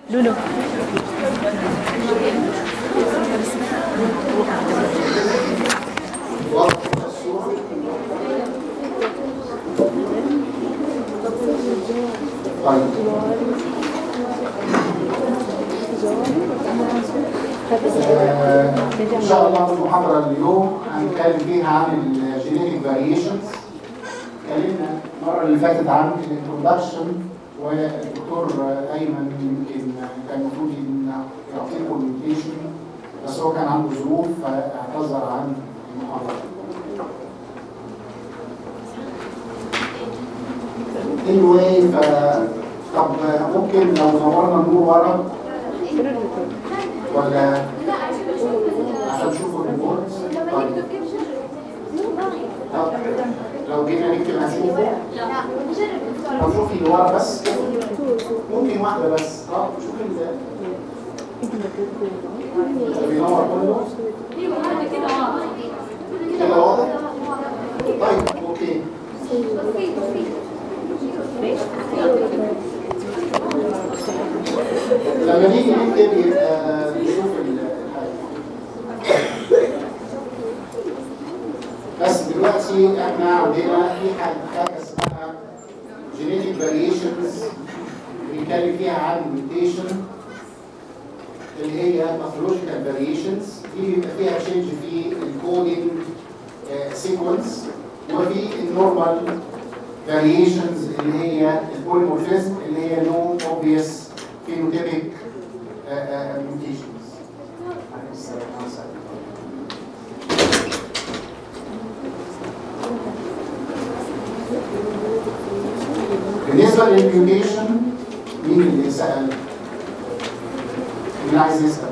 لولو طيب آه، ان شاء الله في المحاضره اليوم هنتكلم فيها عن الجينيتك فاريشنز اتكلمنا المره اللي فاتت عن الانترودكشن والدكتور ايمن يمكن كان المفروض إن يعطيكم الميوتيشن بس هو كان عنده ظروف فاعتذر عن المحاضره anyway ف طب ممكن لو نورنا النور ورا ولا عشان تشوفوا الريبورت طيب طب لو جينا نكتب هنشوفه طب شوفي اللي ورا بس ممكن واحدة بس اه شوفي ال بينور كله كده واضح طيب اوكي لما نيجي نكتب يبقى نشوف الحاجة بس دلوقتي احنا عندنا في حاجة حاجة اسمها genetic variations بنتكلم فيها عن mutation اللي هي pathological variations دي بيبقى فيها change في الكودينج سيكونس وفي النورمال variations اللي هي البوليمورفيزم اللي هي no obvious phenotypic uh, uh, mutations. بالنسبة للميوتيشن مين اللي سأل؟ مين عايز يسأل؟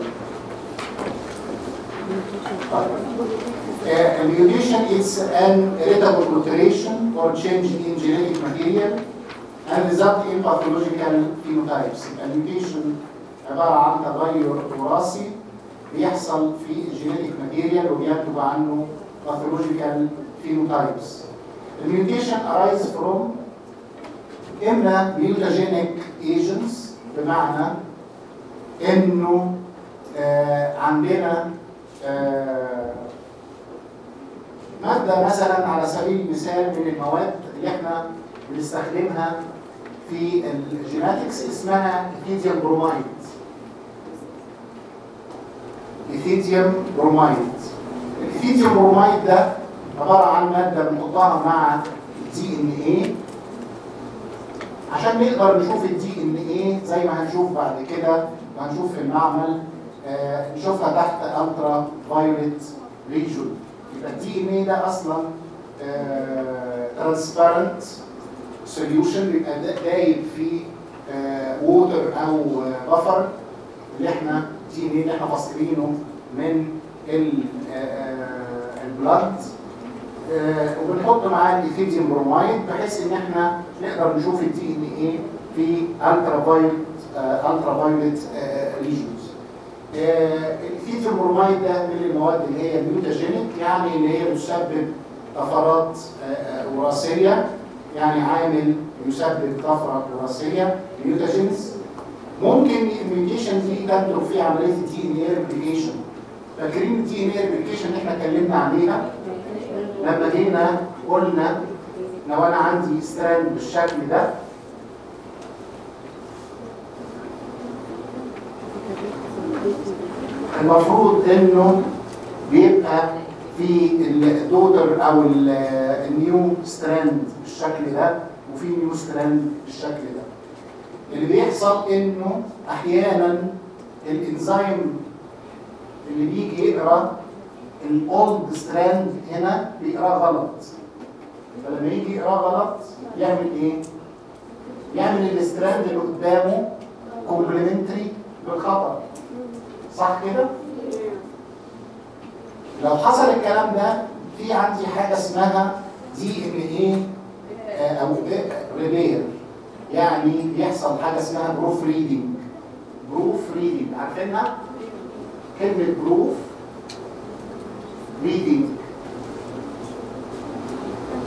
Uh, mutation is an irritable alteration or change in genetic material and result in pathological phenotypes. الميوتيشن عبارة عن تغير وراثي بيحصل في الجينيتك ماتيريال وبينتج عنه pathological phenotypes. الميوتيشن arise from إما mutagenic agents بمعنى إنه آه عندنا آه مادة مثلا على سبيل المثال من المواد اللي احنا بنستخدمها في الجيناتكس اسمها ايثيديوم برومايد ايثيديوم برومايد الايثيديوم برومايد ده عبارة عن مادة بنحطها مع الدي ان ايه عشان نقدر نشوف الدي ان ايه زي ما هنشوف بعد كده وهنشوف في المعمل آه نشوفها تحت الترا فايوليت ريجون يبقى الدي ان ايه ده اصلا ترانسبيرنت سوليوشن بيبقى دايب في ووتر او بفر اللي احنا دي ان ايه اللي احنا فاصلينه من البلاد وبنحط معاه الايثيديوم برومايد بحيث ان احنا نقدر نشوف الدي ان ايه في الترا فايولت الترا فايولت ريجنز الايثيديوم برومايد ده من المواد اللي هي الميوتاجينيك يعني اللي هي بتسبب طفرات وراثيه يعني عامل يسبب طفره وراثيه ميوتاجينز ممكن الميوتيشن دي تنتج في عمليه الدي ان اي ريبليكيشن فاكرين الدي ان اي ريبليكيشن اللي احنا اتكلمنا عليها لما جينا قلنا لو انا عندي ستراند بالشكل ده المفروض انه بيبقى في الدوتر او النيو ستراند بالشكل ده وفي نيو ستراند بالشكل ده اللي بيحصل انه احيانا الانزيم اللي بيجي يقرا الاولد ستراند هنا بيقراه غلط فلما يجي يقراه غلط يعمل ايه يعمل الستراند اللي قدامه كومبلمنتري بالخطا صح كده لو حصل الكلام ده في عندي حاجه اسمها دي ان ايه او ريبير يعني بيحصل حاجه اسمها بروف ريدنج بروف ريدنج عارفينها كلمه بروف ريدنج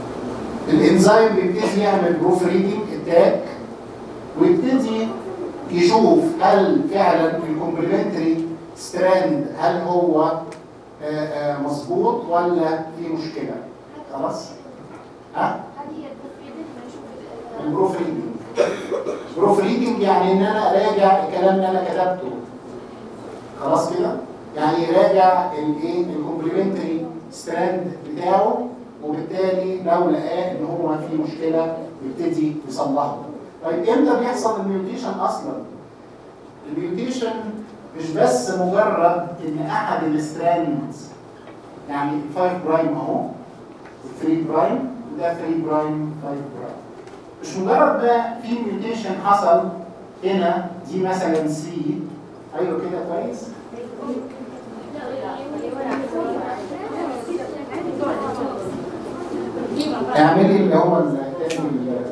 الانزيم بيبتدي يعمل بروف ريدنج اتاك ويبتدي يشوف هل فعلا الكومبلمنتري ستراند هل هو آه، آه، مظبوط ولا في مشكله خلاص ها هذه التفريدات ما نشوف البروف ريدنج بروف ريدنج يعني ان انا اراجع الكلام اللي انا كتبته خلاص كده يعني يراجع الايه الكومبلمنتري ستراند بتاعه وبالتالي لو لقاه ان هو في مشكله يبتدي يصلحه طيب امتى بيحصل الميوتيشن اصلا الميوتيشن مش بس مجرد ان احد الستراند يعني 5 برايم اهو 3 برايم وده 3 برايم 5 برايم مش مجرد بقى في ميوتيشن حصل هنا دي مثلا سي ايوه كده كويس اعملي اللي هو التاني ال-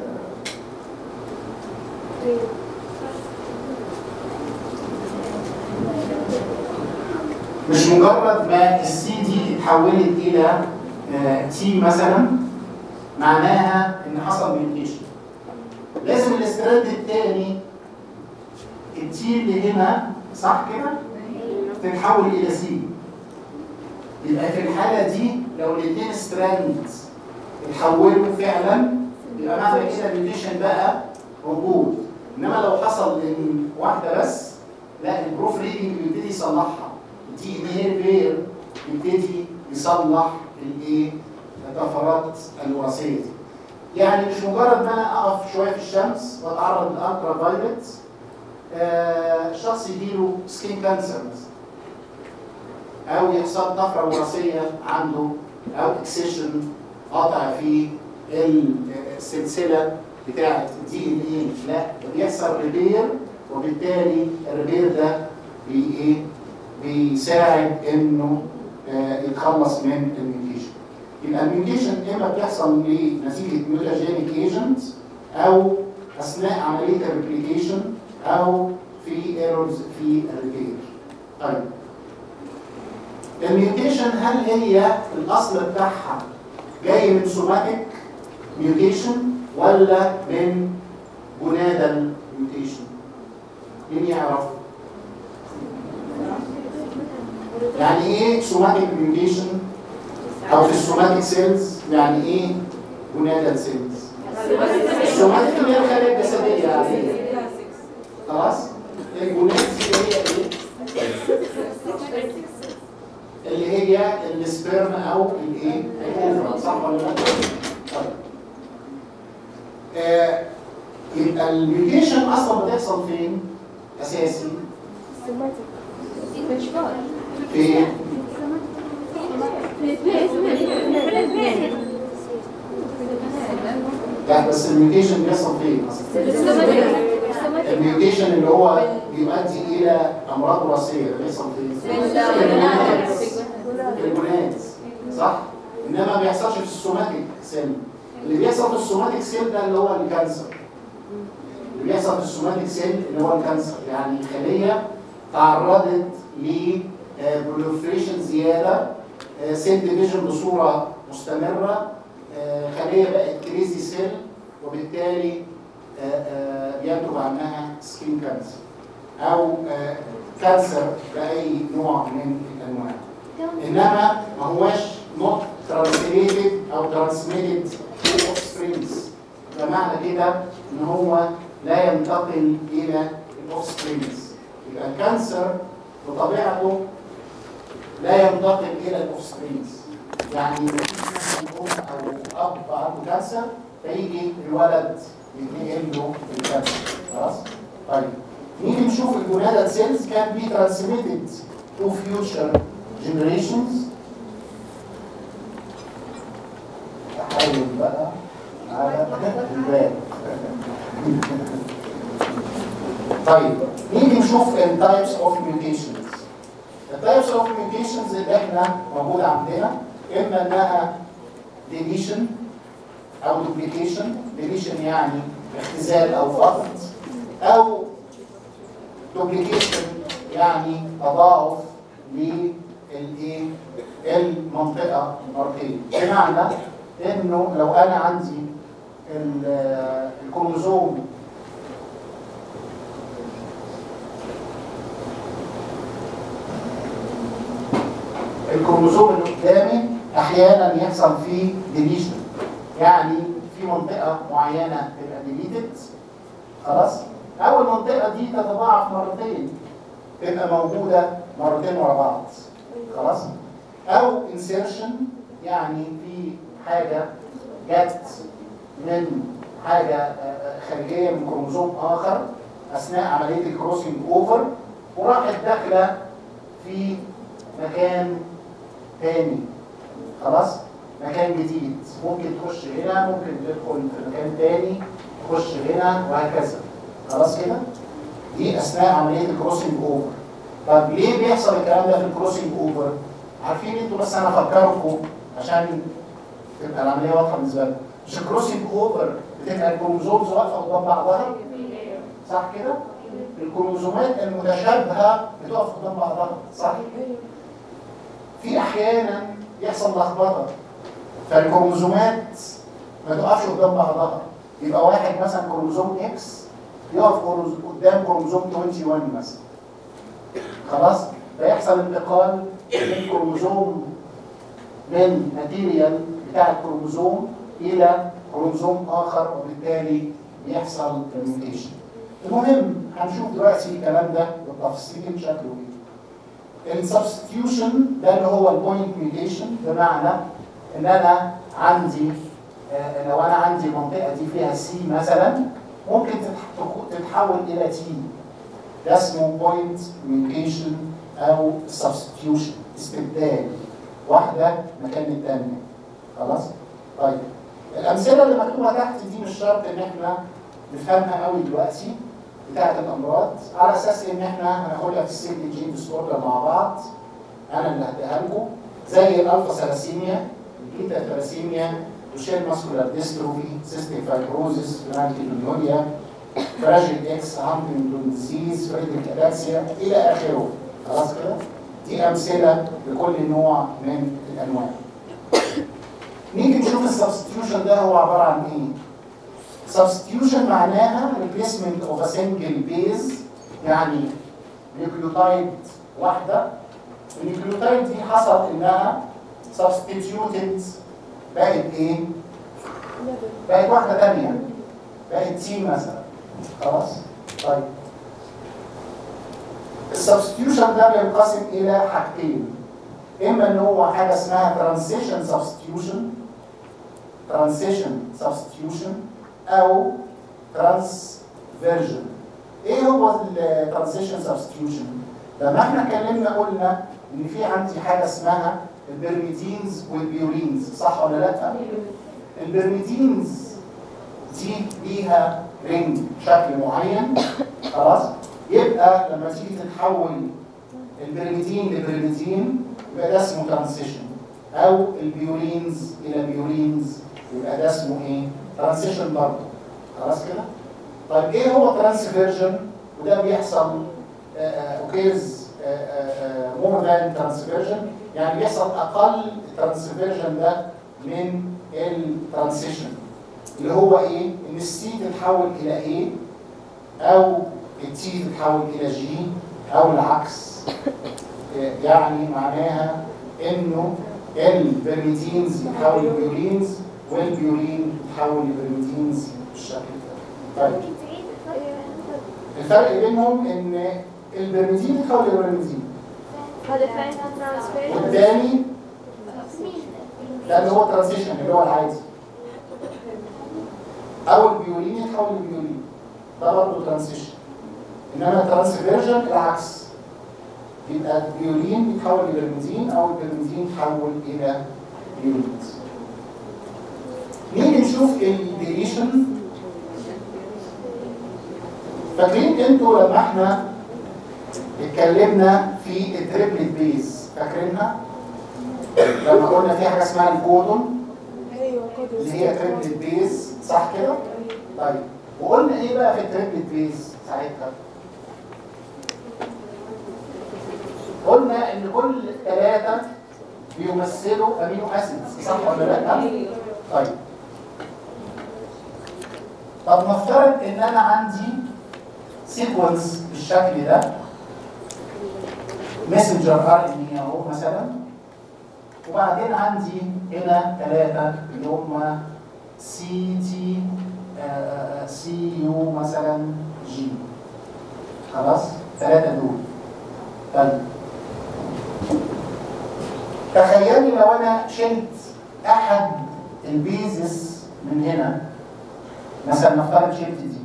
مش مجرد ما السي دي اتحولت الى تي مثلا معناها ان حصل ميوتيشن لازم الاستراد الثاني التي اللي هنا صح كده تتحول الى سي يبقى في الحاله دي لو الاثنين ستراند اتحولوا فعلا يبقى معنى كده الميوتيشن بقى موجود انما لو حصل ان واحده بس لا البروف ريدنج بيبتدي يصلحها الدي ان اي ريبير يبتدي يصلح الايه الطفرات الوراثيه دي يعني مش مجرد ما انا اقف شويه في الشمس واتعرض للالترا فايلت آه الشخص يجيله سكين كانسر مثلا او يحصل طفره وراثيه عنده او اكسيشن قطع في السلسله بتاعه الدي ان اي لا ده بيحصل ريبير وبالتالي الريبير ده بي ايه بيساعد انه آه، يتخلص من الميوتيشن يبقى الميوتيشن اما بتحصل لنتيجه ميوتاجينيك ايجنت او اثناء عمليه الريبليكيشن او في ايرورز في الريبير طيب الميوتيشن هل هي الاصل بتاعها جاي من سوماتيك ميوتيشن ولا من جونادال ميوتيشن مين يعرف يعني ايه سوماتيك ميوتيشن او في السوماتيك سيلز يعني ايه جونادال سيلز السوماتيك اللي هي الخلايا الجسديه يعني خلاص الجوناد اللي هي ايه اللي هي السبرم او الايه الاوفرا صح ولا لا طيب آه يبقى الميوتيشن اصلا بتحصل فين اساسي في لا بس الميوتيشن بيحصل فين اصلا الميوتيشن اللي هو بيؤدي الى امراض وراثيه ده بيحصل فين في الجونات صح انما ما بيحصلش في السوماتيك سيل اللي بيحصل في السوماتيك سيل ده اللي هو الكانسر اللي بيحصل في السوماتيك سيل اللي هو الكانسر يعني خليه تعرضت ل بروليفريشن زياده سيل ديفيجن بصوره مستمره آه، خليه بقت كريزي سيل وبالتالي آه، آه، بينتج عنها سكين كانسر او آه، كانسر باي نوع من الانواع انما ما هواش not translated او transmitted to offsprings فمعنى كده ان هو لا ينتقل الى الاوفسبرينجز يبقى الكانسر بطبيعته لا ينتقل الى الاوفسبرينجز يعني ام او اب عنده كانسر فيجي الولد يتنقل له الكانسر خلاص طيب نيجي نشوف الجونادال سيلز كان بي ترانسميتد تو فيوتشر جنريشنز تحول بقى على الباب طيب نيجي نشوف التايبس اوف ميوتيشنز التايبس اوف ميوتيشنز اللي احنا موجوده عندنا اما انها ديليشن او دوبليكيشن ديليشن يعني اختزال او فقد او دوبليكيشن يعني تضاعف للايه المنطقه المرئيه بمعنى انه لو انا عندي ال- الكروموزوم الكروموزوم اللي قدامي احيانا يحصل فيه ديليشن يعني في منطقه معينه تبقى ديليتد خلاص او المنطقه دي تتضاعف مرتين تبقى موجوده مرتين ورا بعض خلاص او انسيرشن يعني في حاجه جت من حاجه آه، خارجيه من كروموزوم اخر اثناء عمليه الكروسنج اوفر وراحت داخله في مكان تاني خلاص مكان جديد ممكن تخش هنا ممكن تدخل في مكان تاني تخش هنا وهكذا خلاص كده دي اثناء عمليه الكروسنج اوفر طب ليه بيحصل الكلام ده في الكروسنج اوفر عارفين انتوا بس انا افكركم عشان تبقى العمليه واضحه بالنسبه لكم مش الكروسنج اوفر بتبقى الكروموزومز واقفه قدام بعضها صح كده الكروموزومات المتشابهه بتقف قدام بعضها صح في احيانا يحصل لخبطه فالكروموزومات ما تقفش قدام بعضها يبقى واحد مثلا كروموزوم اكس يقف كروز- قدام كروموزوم 21 مثلا خلاص فيحصل انتقال من كروموزوم من ماتيريال بتاع الكروموزوم الى كروموزوم اخر وبالتالي بيحصل الميوتيشن المهم هنشوف دلوقتي الكلام ده بالتفصيل شكله ايه السبستيوشن ده اللي هو البوينت ميوتيشن بمعنى ان انا عندي آه، لو انا عندي المنطقه دي فيها سي مثلا ممكن تتح- تتحول الى تي ده اسمه بوينت ميوتيشن او سبستيوشن استبدال واحده مكان الثانيه خلاص طيب الامثله اللي مكتوبه تحت دي مش شرط ان احنا نفهمها قوي دلوقتي بتاعت الامراض على اساس ان احنا هناخدها في السيجن جين ديسوردر مع بعض انا اللي هديها لكم زي الالفا ثلاسيميا البيتا ثلاسيميا دوشين ماسكولار ديستروفي سيستيك فايبروزيس فينالكيلونيوريا فراجل اكس هانتنجتون ديزيز فريدريك اتاكسيا الى اخره خلاص كده دي امثله لكل نوع من الانواع نيجي نشوف السبستيوشن ده هو عباره عن ايه substitution معناها replacement of a single base يعني نيوكليوتايد واحدة النيوكليوتايد دي حصل انها substituted بقت ايه؟ بقت واحدة تانية بقت سي مثلا خلاص؟ طيب السبستيوشن ده بينقسم الى حاجتين اما ان هو حاجه اسمها ترانزيشن سبستيوشن ترانزيشن سبستيوشن او ترانسفيرجن ايه هو الترانزيشن سبستيوشن لما احنا اتكلمنا قلنا ان في عندي حاجه اسمها البرميدينز والبيورينز صح ولا لا البرميدينز دي ليها رينج شكل معين خلاص يبقى لما تيجي تتحول البرميدين لبرميدين يبقى ده اسمه ترانزيشن او البيورينز الى بيورينز يبقى ده اسمه ايه ترانزيشن برضه خلاص كده طيب ايه هو ترانسفيرجن وده بيحصل اوكيرز مور ذان ترانسفيرجن يعني بيحصل اقل الترانسفيرجن ده من الترانزيشن اللي هو ايه ان السي تتحول الى ايه او التي تتحول الى جي او العكس يعني معناها انه البرميدينز يتحول لبيورينز والبيورين يتحول لبرميدينز بالشكل ده طيب ممكن تعيد الفرق الفرق بينهم ان البرميدين يتحول لبرميدين هذا فعلا ترانسفير والتاني مين ده اللي هو ترانزيشن اللي هو العادي او البيورين يتحول لبيورين ده برضه ترانزيشن انما الترانسفيرجن العكس يبقى البيورين يتحول لبرميدين او البرميدين يتحول الى بيورين نيجي نشوف الديليشن فاكرين انتوا لما احنا اتكلمنا في التريبلت بيز فاكرينها لما قلنا في حاجه اسمها الكودون ايوه كده اللي هي تريبلت بيز صح كده طيب وقلنا ايه بقى في التريبلت بيز ساعتها قلنا ان كل ثلاثه بيمثلوا امينو اسيدز صح ولا لا طيب طب نفترض ان انا عندي سيكونس بالشكل ده ماسنجر ار ان اي اهو مثلا وبعدين عندي هنا ثلاثة اللي هم سي تي سي يو مثلا جي خلاص ثلاثة دول طيب تخيلي لو انا شلت احد البيزس من هنا مثلا نفترض شلت دي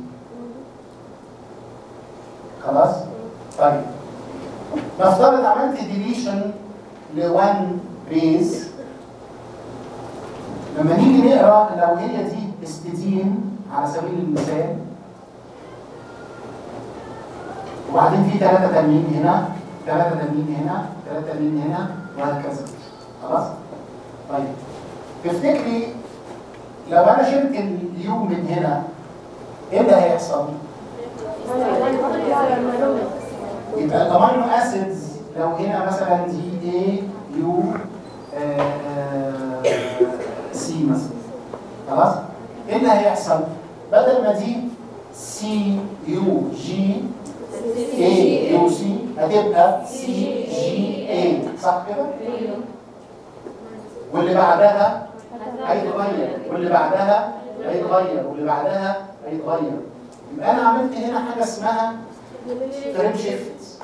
خلاص طيب نفترض عملت ديليشن ل 1 بيز لما نيجي نقرا لو هي دي استدين على سبيل المثال وبعدين في ثلاثة تانيين هنا ثلاثة تانيين هنا ثلاثة تانيين هنا وهكذا خلاص؟ طيب تفتكري لو انا شلت اليو من هنا ايه اللي هيحصل؟ يبقى الامينو اسيدز لو هنا مثلا دي اي يو سي مثلا خلاص؟ ايه اللي هيحصل؟ بدل ما دي سي يو جي اي يو سي هتبقى سي جي اي صح كده؟ واللي بعدها هيتغير واللي بعدها هيتغير واللي بعدها هيتغير يبقى انا عملت هنا حاجه اسمها فريم شيفت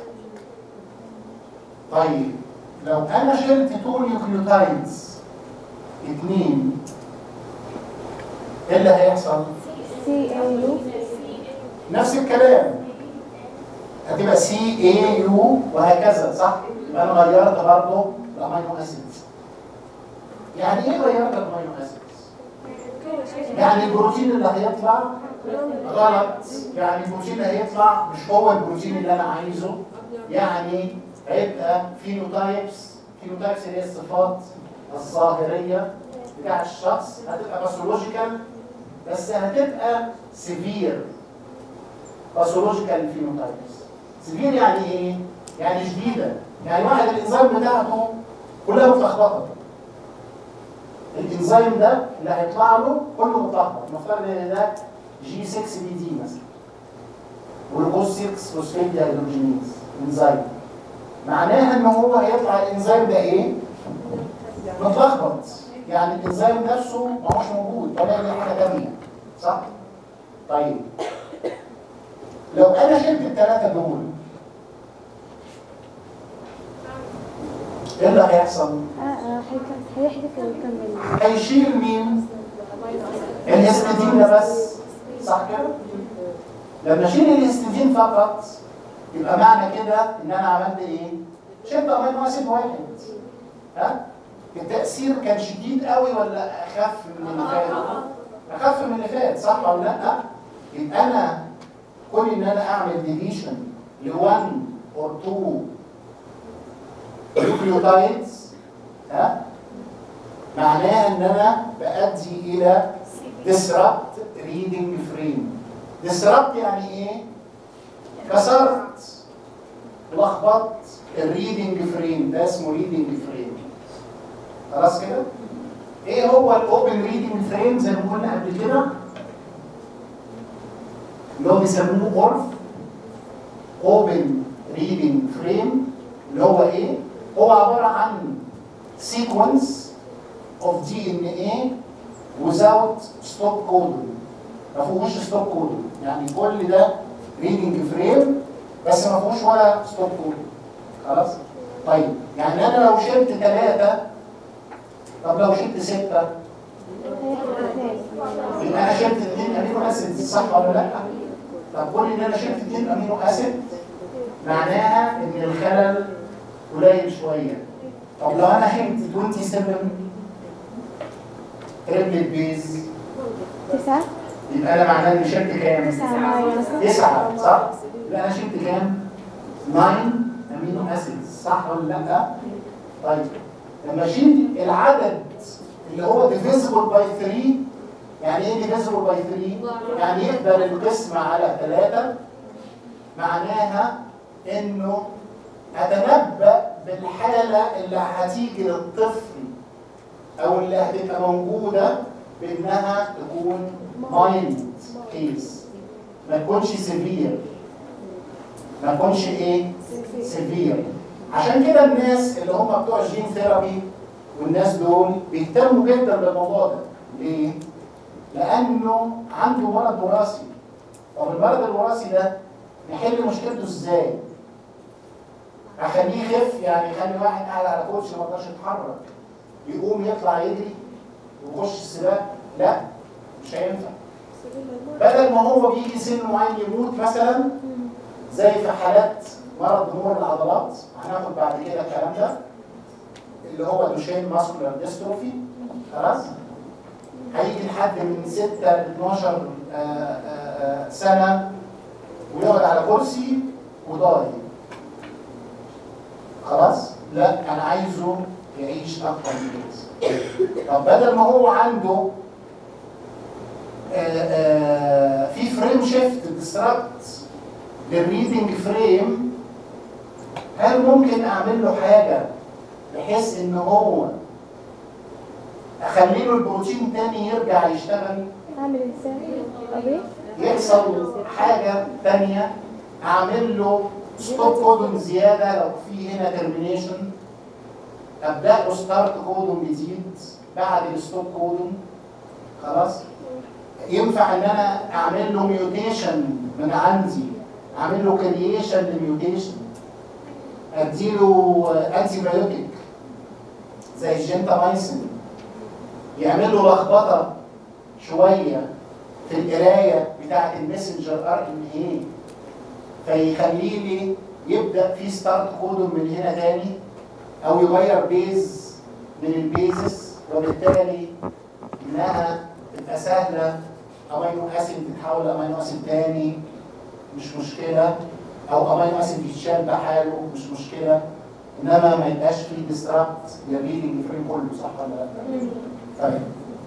طيب لو انا شلت تو نيوكليوتايدز اثنين ايه اللي هيحصل؟ سي اي يو نفس الكلام هتبقى سي اي يو وهكذا صح؟ يبقى انا غيرت برضه الامينو اسيدز يعني ايه غيرت الامينو اسيدز؟ يعني البروتين اللي هيطلع غلط يعني البروتين اللي هيطلع مش هو البروتين اللي انا عايزه يعني هيبقى فينوتايبس فينوتايبس اللي هي الصفات الظاهريه بتاع الشخص هتبقى باثولوجيكال بس هتبقى سيفير باثولوجيكال فينوتايبس سيفير يعني ايه؟ يعني شديده يعني واحد الانزيم بتاعته كلها متلخبطه الانزيم ده اللي هيطلع له كله متلخبط نفترض ان ده جي 6 بي دي مثلا والجلوكوز 6 فوسفيت ديهيدروجينيز انزيم معناها ان هو هيطلع الانزيم ده ايه؟ متلخبط يعني الانزيم نفسه ما هوش موجود ولا دي حاجه ثانيه صح؟ طيب لو انا شلت الثلاثه دول ايه اللي هيحصل؟ اه اه هيك- هيحدث ويكمل هيشيل مين؟ الاستدين ده بس صح كده؟ لما اشيل الاستدين فقط يبقى معنى كده ان انا عملت ايه؟ شلت امينو اسيد واحد ها؟ التأثير كان شديد قوي ولا اخف من اللي فات؟ اخف من اللي فات صح ولا لا؟ يبقى انا كون ان انا اعمل ديليشن ل 1 اور 2 نيوكليوتايدز ها؟ معناها ان انا بأدي الى disrupt reading frame disrupt يعني ايه كسرت لخبطت الريدنج فريم ده اسمه ريدنج فريم خلاص كده ايه هو الاوبن ريدنج فريم زي ما قلنا قبل كده اللي هو بيسموه اورف اوبن ريدنج فريم اللي هو ايه هو عباره عن سيكونس of DNA without stop codon ما فيهوش ستوب كودون يعني كل ده ريدنج فريم بس ما فيهوش ولا ستوب كودون خلاص طيب يعني انا لو شلت ثلاثة طب لو شلت ستة هيحدث اثنين يبقى انا شلت اثنين امينو اسيد صح ولا لا؟ طب كل ان انا شلت اثنين امينو اسيد معناها ان الخلل قليل شويه طب لو انا شلت 27 تريبلت بيز تسعة يبقى انا معناه اني شلت كام؟ تسعة ماينس تسعة صح؟ يبقى انا شلت كام؟ 9 امينو اسيدز صح ولا لا؟ طيب لما اشيل العدد اللي هو ديفيزبل باي 3 يعني ايه ديفيزبل باي 3 يعني يقبل القسمة على 3 معناها انه اتنبأ بالحالة اللي هتيجي للطفل او اللي هتبقى موجودة بانها تكون مايند كيس ما تكونش سيفير ما تكونش ايه سيفير عشان كده الناس اللي هم بتوع الجين ثيرابي والناس دول بيهتموا جدا بالموضوع ده ليه؟ لانه عنده مرض وراثي طب المرض الوراثي ده نحل مشكلته ازاي؟ اخليه يخف يعني يخلي واحد قاعد على كرسي ما يقدرش يتحرك يقوم يطلع يجري ويخش السباق لا مش هينفع بدل ما هو بيجي سن معين يموت مثلا زي في حالات مرض نمور العضلات هناخد بعد كده الكلام ده اللي هو دوشين ماسكولار ديستروفي خلاص هيجي لحد من 6 ل 12 آه، آه، آه، سنه ويقعد على كرسي وضايع خلاص لا انا عايزه يعيش اكتر من كده طب بدل ما هو عنده آه، آه، في فريم شيفت ديستراكت للريدنج فريم هل ممكن اعمل له حاجه بحيث ان هو اخلي له البروتين تاني يرجع يشتغل اعمل ازاي اضيف يحصل حاجه تانيه اعمل له ستوب كودون زياده لو في هنا ترمينيشن ابدا له ستارت كودون جديد بعد الستوب كودون خلاص ينفع ان انا اعمل له ميوتيشن من عندي اعمل له كرييشن لميوتيشن اديله انتي بايوتيك زي الجنتامايسين يعمل له لخبطه شويه في القرايه بتاعه المسنجر ار ان اي فيخليه لي يبدا في ستارت كودون من هنا تاني او يغير بيز من البيزس وبالتالي انها تبقى سهله امينو اسيد تتحول لامينو اسيد تاني مش مشكله او امينو اسيد يتشال بحاله مش مشكله انما ما يبقاش فيه ديستراكت للريدنج فريم كله صح ولا لا؟ طيب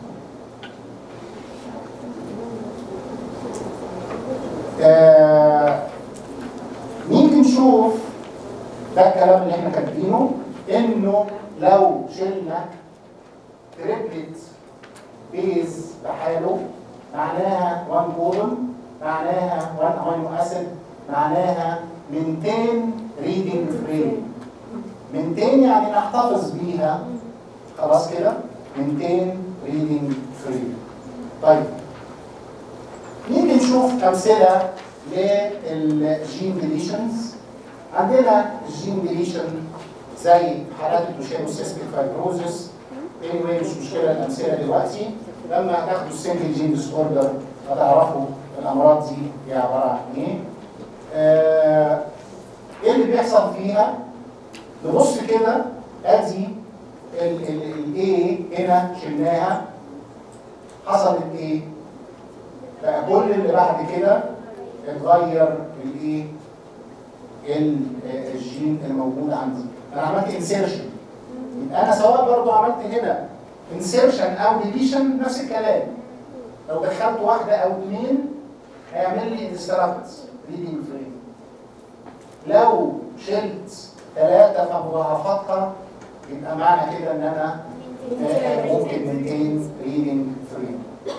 آه نيجي نشوف ده الكلام اللي احنا كاتبينه انه لو شلنا تريبلت بيز بحاله معناها 1 كولون معناها 1 امينو اسيد معناها 200 ريدنج فريم 200 يعني نحتفظ بيها خلاص كده 200 ريدنج فريم طيب نيجي نشوف امثله للجين ديليشنز عندنا الجين ديليشن زي حالات الدوشين سيستيك فايبروزس anyway مش مشكله الامثله دلوقتي لما تاخدوا السنجل جين ديس اوردر هتعرفوا الامراض دي هي عباره عن ايه آه، ايه اللي بيحصل فيها نبص كده ادي الايه هنا شلناها حصلت ايه بقى كل اللي بعد كده اتغير الايه ال- الجين الموجود عندي انا عملت انسيرشن يبقى انا سواء برضو عملت هنا انسيرشن او ديليشن نفس الكلام لو دخلت واحده او اثنين هيعمل لي ديستراكت ريدنج فريم لو شلت ثلاثه فمضاعفاتها يبقى معنى كده ان انا آه، ممكن 200 ريدنج فريم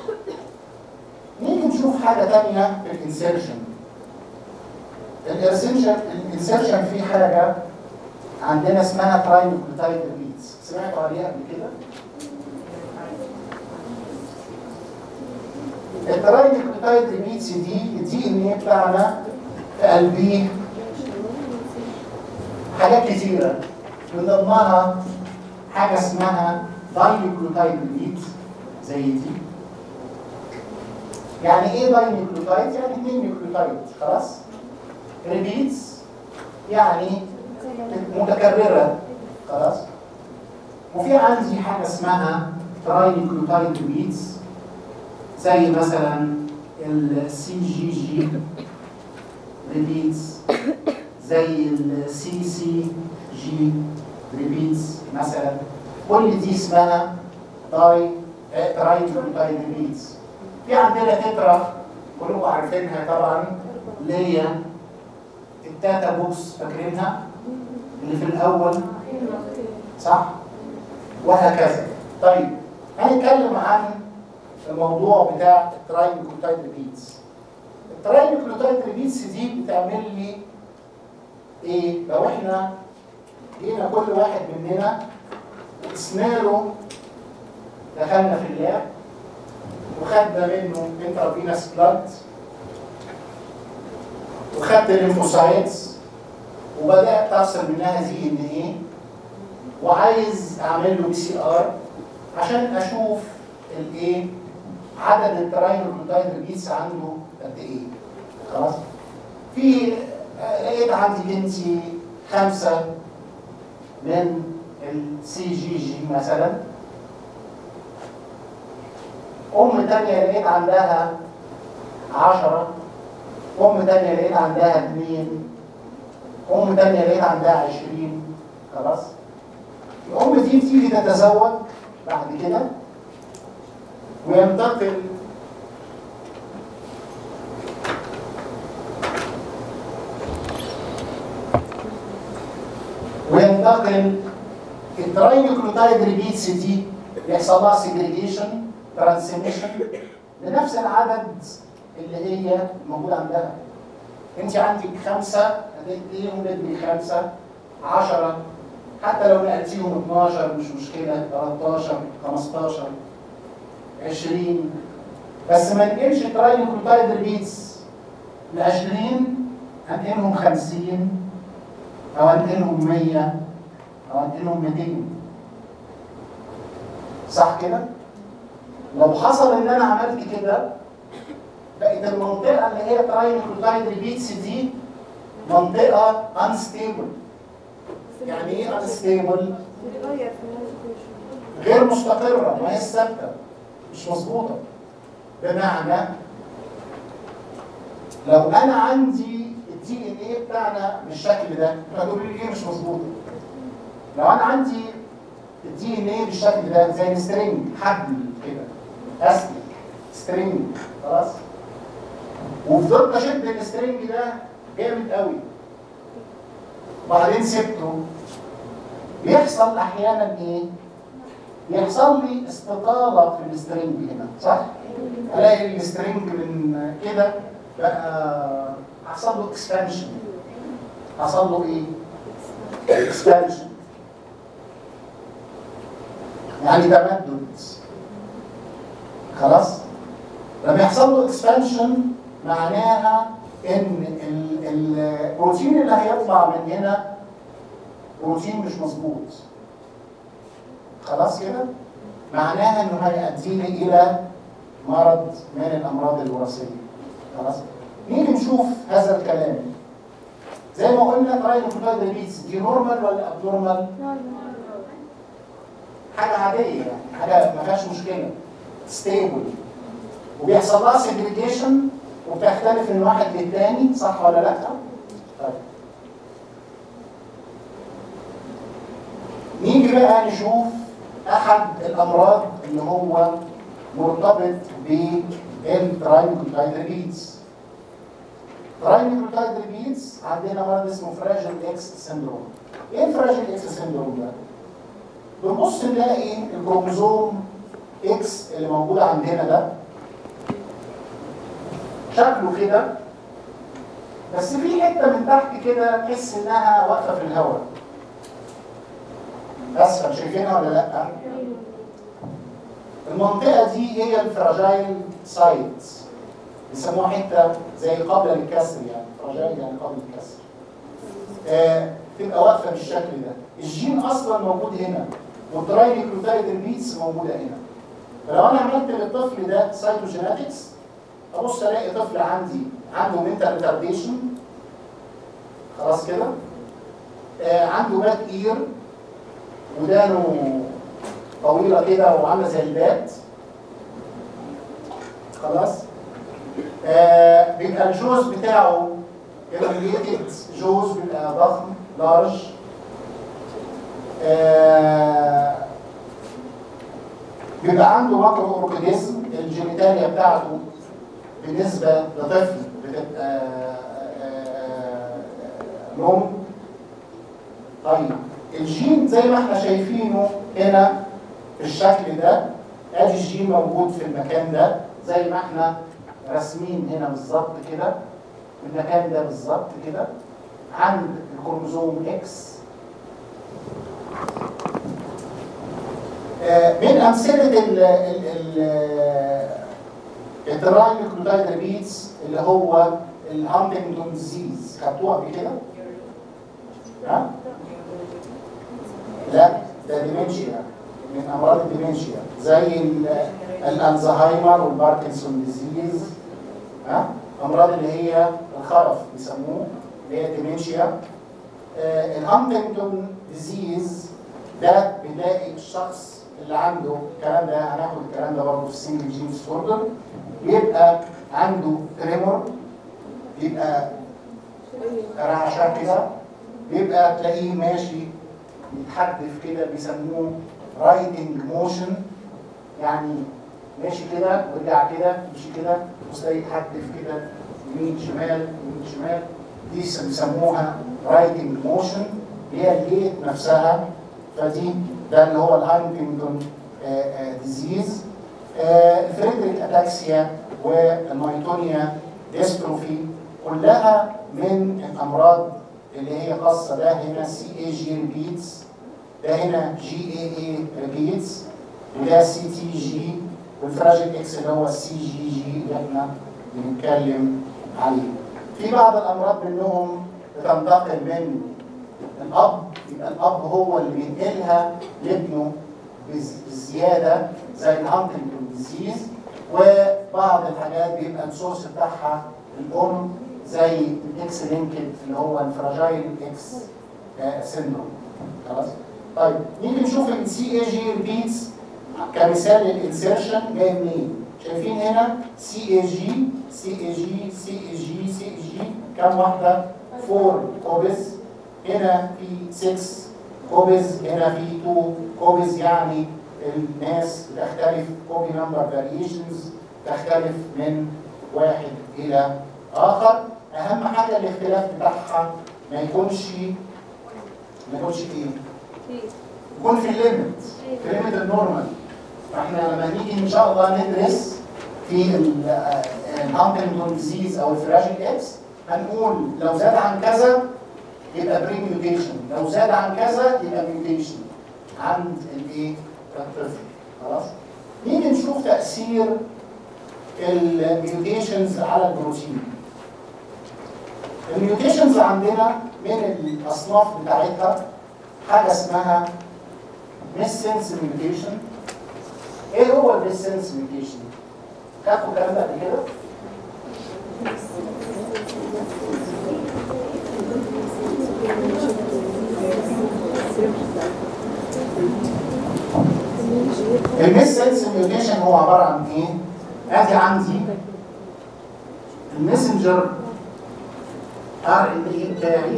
نيجي نشوف حاجه ثانيه في الانسيرشن الانسيرشن الانسيرشن فيه حاجه عندنا اسمها تراينوكليتايد ريبيتس سمعتوا عليها قبل كده؟ التراينوكليتايد ريبيتس دي الدي ان ايه بتاعنا في قلبيه حاجات كتيره من ضمنها حاجه اسمها داينوكليتايد ريبيت زي دي يعني ايه داينوكليتايد؟ يعني اثنين نيوكليوتايد خلاص؟ ريبيتس يعني متكررة خلاص وفي عندي حاجة اسمها تراينيكلوتايد ريبيتس زي مثلا السي جي جي ريبيتس زي السي سي جي ريبيتس مثلا كل دي اسمها تراي تراينيكلوتايد ريبيتس في عندنا تترا كلكم عارفينها طبعا اللي هي التاتا بوكس فاكرينها اللي في الاول صح وهكذا طيب هنتكلم عن الموضوع بتاع التراينيكلوتايد ريبيتس التراينيكلوتايد ريبيتس دي بتعمل لي ايه لو احنا جينا كل واحد مننا وقسنا له دخلنا في اللاب وخدنا منه انترافينس بلاد وخدت الليمفوسايتس وبدات افصل منها زي ان ايه وعايز اعمل له بي سي ار عشان اشوف الايه عدد التراينوكلوتايد ريبيتس عنده قد ايه خلاص في لقيت عندي بنتي خمسه من السي جي جي مثلا ام تانية لقيت عندها عشرة ام تانية لقيت عندها اتنين ام تانية لقيت عندها عشرين خلاص الام دي بتيجي تتزوج بعد كده وينتقل وينتقل التراينيكلوتايد ريبيتس دي يحصل لها سيجريجيشن ترانسميشن لنفس العدد اللي هي موجود عندها انت عندك خمسه هتديهم ندي خمسه 10 حتى لو نقلتيهم 12 مش مشكله 13 15 20 بس ما نقلش التراينيكلوتايد ريبيتس ل 20 هنقلهم 50 او هنقلهم 100 او هنقلهم 200 صح كده؟ لو حصل ان انا عملت كده بقت المنطقه اللي هي تراينكلوتايد ريبيتس دي منطقه انستيبل يعني ايه انستيبل؟ بيتغير في الناس غير مستقره ما هي ثابته مش مظبوطه بمعنى لو انا عندي الدي ان ايه بتاعنا بالشكل ده هتقولوا لي ايه مش مظبوط لو انا عندي الدي ان ايه بالشكل ده زي السترينج حبل كده اسلك سترينج خلاص وفضلت اشد السترينج ده جامد قوي بعدين سبته بيحصل احيانا ايه يحصل لي استطاله في السترينج هنا صح الاقي السترينج من كده بقى حصل له اكسبانشن حصل له ايه اكسبانشن يعني تمدد خلاص لما يحصل له اكسبانشن معناها ان ال- البروتين اللي هيطلع من هنا بروتين مش مظبوط خلاص كده معناها انه هيؤديني الى مرض من الامراض الوراثيه خلاص نيجي نشوف هذا الكلام زي ما قلنا تراينوكلوتايد ريبيتس دي نورمال ولا ابنورمال حاجه عاديه يعني حاجه ما فيهاش مشكله ستيبل وبيحصل لها سيجريجيشن وبتختلف من واحد للتاني صح ولا لا؟ طيب نيجي بقى نشوف احد الامراض اللي هو مرتبط بالتراينوكلوتايد ريبيتس تراينوكلوتايد ريبيتس عندنا مرض اسمه فراجل اكس سيندروم ايه فراجل اكس سيندروم ده؟ بنبص نلاقي الكروموزوم اكس اللي موجود عندنا ده شكله كده بس في حته من تحت كده تحس انها واقفه في الهواء اسفل شايفينها ولا لا؟ المنطقه دي هي الفراجايل سايت بيسموها حته زي قبل الكسر يعني فراجايل يعني قبل الكسر آه تبقى واقفه بالشكل ده الجين اصلا موجود هنا والتراينيكلوتايد ريبيتس موجوده هنا فلو انا عملت للطفل ده سايتوجينetics ابص الاقي طفل عندي عنده منتال ريتارديشن خلاص كده آه عنده باك اير ودانه طويله كده وعامله زي البات خلاص آه بيبقى الجوز بتاعه elongated جوز بيبقى ضخم لارج آه بيبقى عنده ماكرو اورجانيزم الجينيتاليا بتاعته بالنسبه لطفل بتبقى لونج طيب الجين زي ما احنا شايفينه هنا في الشكل ده ادي الجين موجود في المكان ده زي ما احنا راسمين هنا بالظبط كده في المكان ده بالظبط كده عند الكروموزوم اكس آه، من امثله ال ال ال التراينيوكليوتايد ريبيتس اللي هو الهانتنجتون ديزيز خدتوها قبل كده؟ ها؟ لا ده ديمنشيا من امراض الديمنشيا زي ال- الالزهايمر والباركنسون ديزيز ها؟ امراض اللي هي الخرف بيسموه اللي هي ديمنشيا آه، الهانتنجتون ديزيز ده بنلاقي الشخص اللي عنده الكلام ده هناخد الكلام ده برضه في السنجل جين ديسوردر بيبقى عنده تريمور بيبقى رعشة كده بيبقى تلاقيه ماشي يتحدف كده بيسموه رايدنج موشن يعني ماشي كده ويرجع كده يمشي كده وتلاقيه يتحدف كده يمين شمال يمين شمال دي بيسموها رايدنج موشن هي الجيت نفسها فدي ده اللي هو الهاينتنجتون ديزيز الفريدريك اتاكسيا والمايتونيا ديستروفي كلها من الامراض اللي هي خاصه ده هنا سي اي جي ريبيتس ده هنا جي اي اي ريبيتس وده سي تي جي والفراجيل اكس اللي هو السي جي جي اللي احنا بنتكلم عليه. في بعض الامراض منهم بتنتقل من الاب يبقى الاب هو اللي بينقلها لابنه بز- بزياده زي الهانتنجتون ديزيز وبعض الحاجات بيبقى السورس بتاعها الام زي الاكس لينكد اللي هو الفراجايل اكس سيندروم خلاص طيب نيجي نشوف السي اي جي ريبيتس كمثال للانسيرشن جاي منين شايفين هنا سي اي جي سي اي جي سي اي جي سي اي جي كم واحده 4 كوبز هنا في 6 كوبز هنا في 2 كوبز يعني الناس بتختلف كوبي نمبر فاريشنز تختلف من واحد الى اخر اهم حاجه الاختلاف بتاعها ما يكونش ما يكونش ايه يكون في الليمت في الليمت النورمال فاحنا لما نيجي ان شاء الله ندرس في الهانتنجتون ديزيز او الفراجيل اكس هنقول لو زاد عن كذا يبقى بري ميوتيشن لو زاد عن كذا يبقى ميوتيشن عند الايه الطفل خلاص نيجي نشوف تاثير الميوتيشنز على البروتين الميوتيشنز عندنا من الاصناف بتاعتها حاجه اسمها ميسنس ميوتيشن ايه هو الميسنس ميوتيشن خدتوا الكلام ده قبل كده الميسنس ميوتيشن هو عباره عن ايه ادي عندي المسنجر ار ان اي بتاعي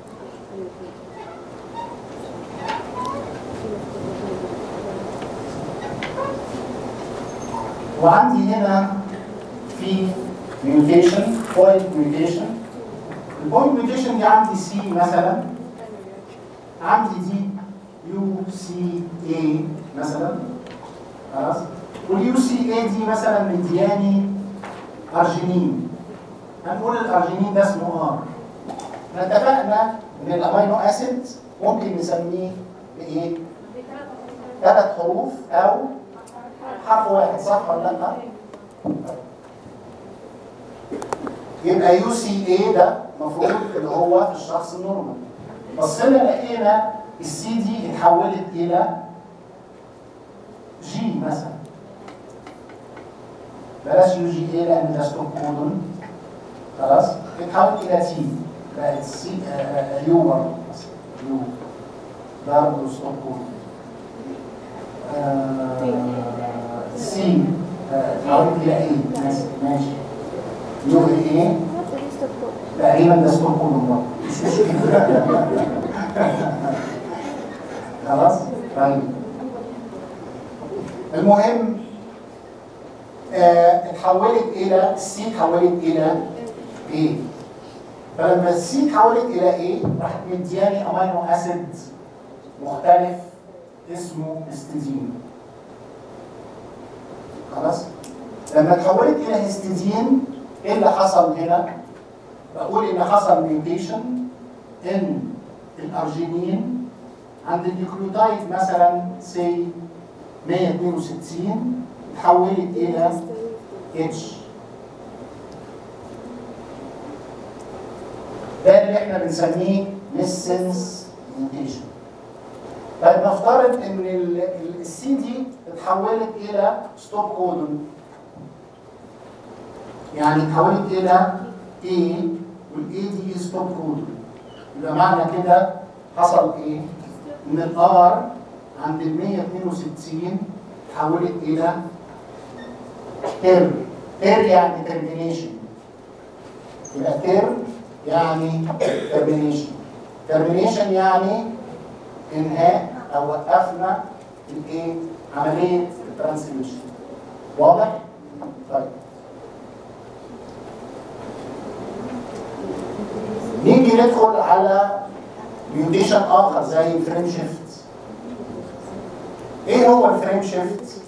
وعندي هنا في ميوتيشن بوينت ميوتيشن البوينت ميوتيشن دي عندي سي مثلا عندي دي يو سي اي مثلا خلاص واليو سي اي دي مثلا مدياني ارجينين هنقول الارجينين ده اسمه ار احنا اتفقنا ان الامينو اسيد ممكن نسميه بايه؟ ثلاث حروف او حرف واحد صح ولا لا؟ يبقى يو سي اي ده المفروض اللي هو في الشخص النورمال بصينا لقينا السي دي اتحولت الى جي مثلا بلاش يو جي اي لان ده ستوب كودون خلاص اتحولت الى تي بقت سي آه، يو برضه مثلا يو ده برضه ستوب كودون آه، سي آه، اتحولت الى ايه ماشي ماشي يو ايه تقريبا ده ستوب كودون برضه مش مشكله خلاص طيب المهم آه، اتحولت الى السي اتحولت الى ايه فلما السي اتحولت الى ايه راحت مدياني امينو اسيد مختلف اسمه هيستidine خلاص لما اتحولت الى هيستidine ايه اللي حصل هنا بقول ان حصل ميوتيشن ان الارجينين عند النيوكليوتايد مثلا سي 162 اتحولت الى اتش ده اللي احنا بنسميه ميسنس ميوتيشن طيب نفترض ان السي دي اتحولت الى ستوب كودون يعني اتحولت الى A والاي دي ستوب كودون يبقى معنى كده حصل ايه؟ ان الار عند ال 162 اتحولت الى تيرم تير يعني ترمينيشن يبقى تيرم يعني ترمينيشن ترمينيشن يعني انهاء او وقفنا الايه عمليه الترانسليشن واضح طيب نيجي ندخل على ميوتيشن اخر زي الفريم شيفت ايه هو الفريم شيفت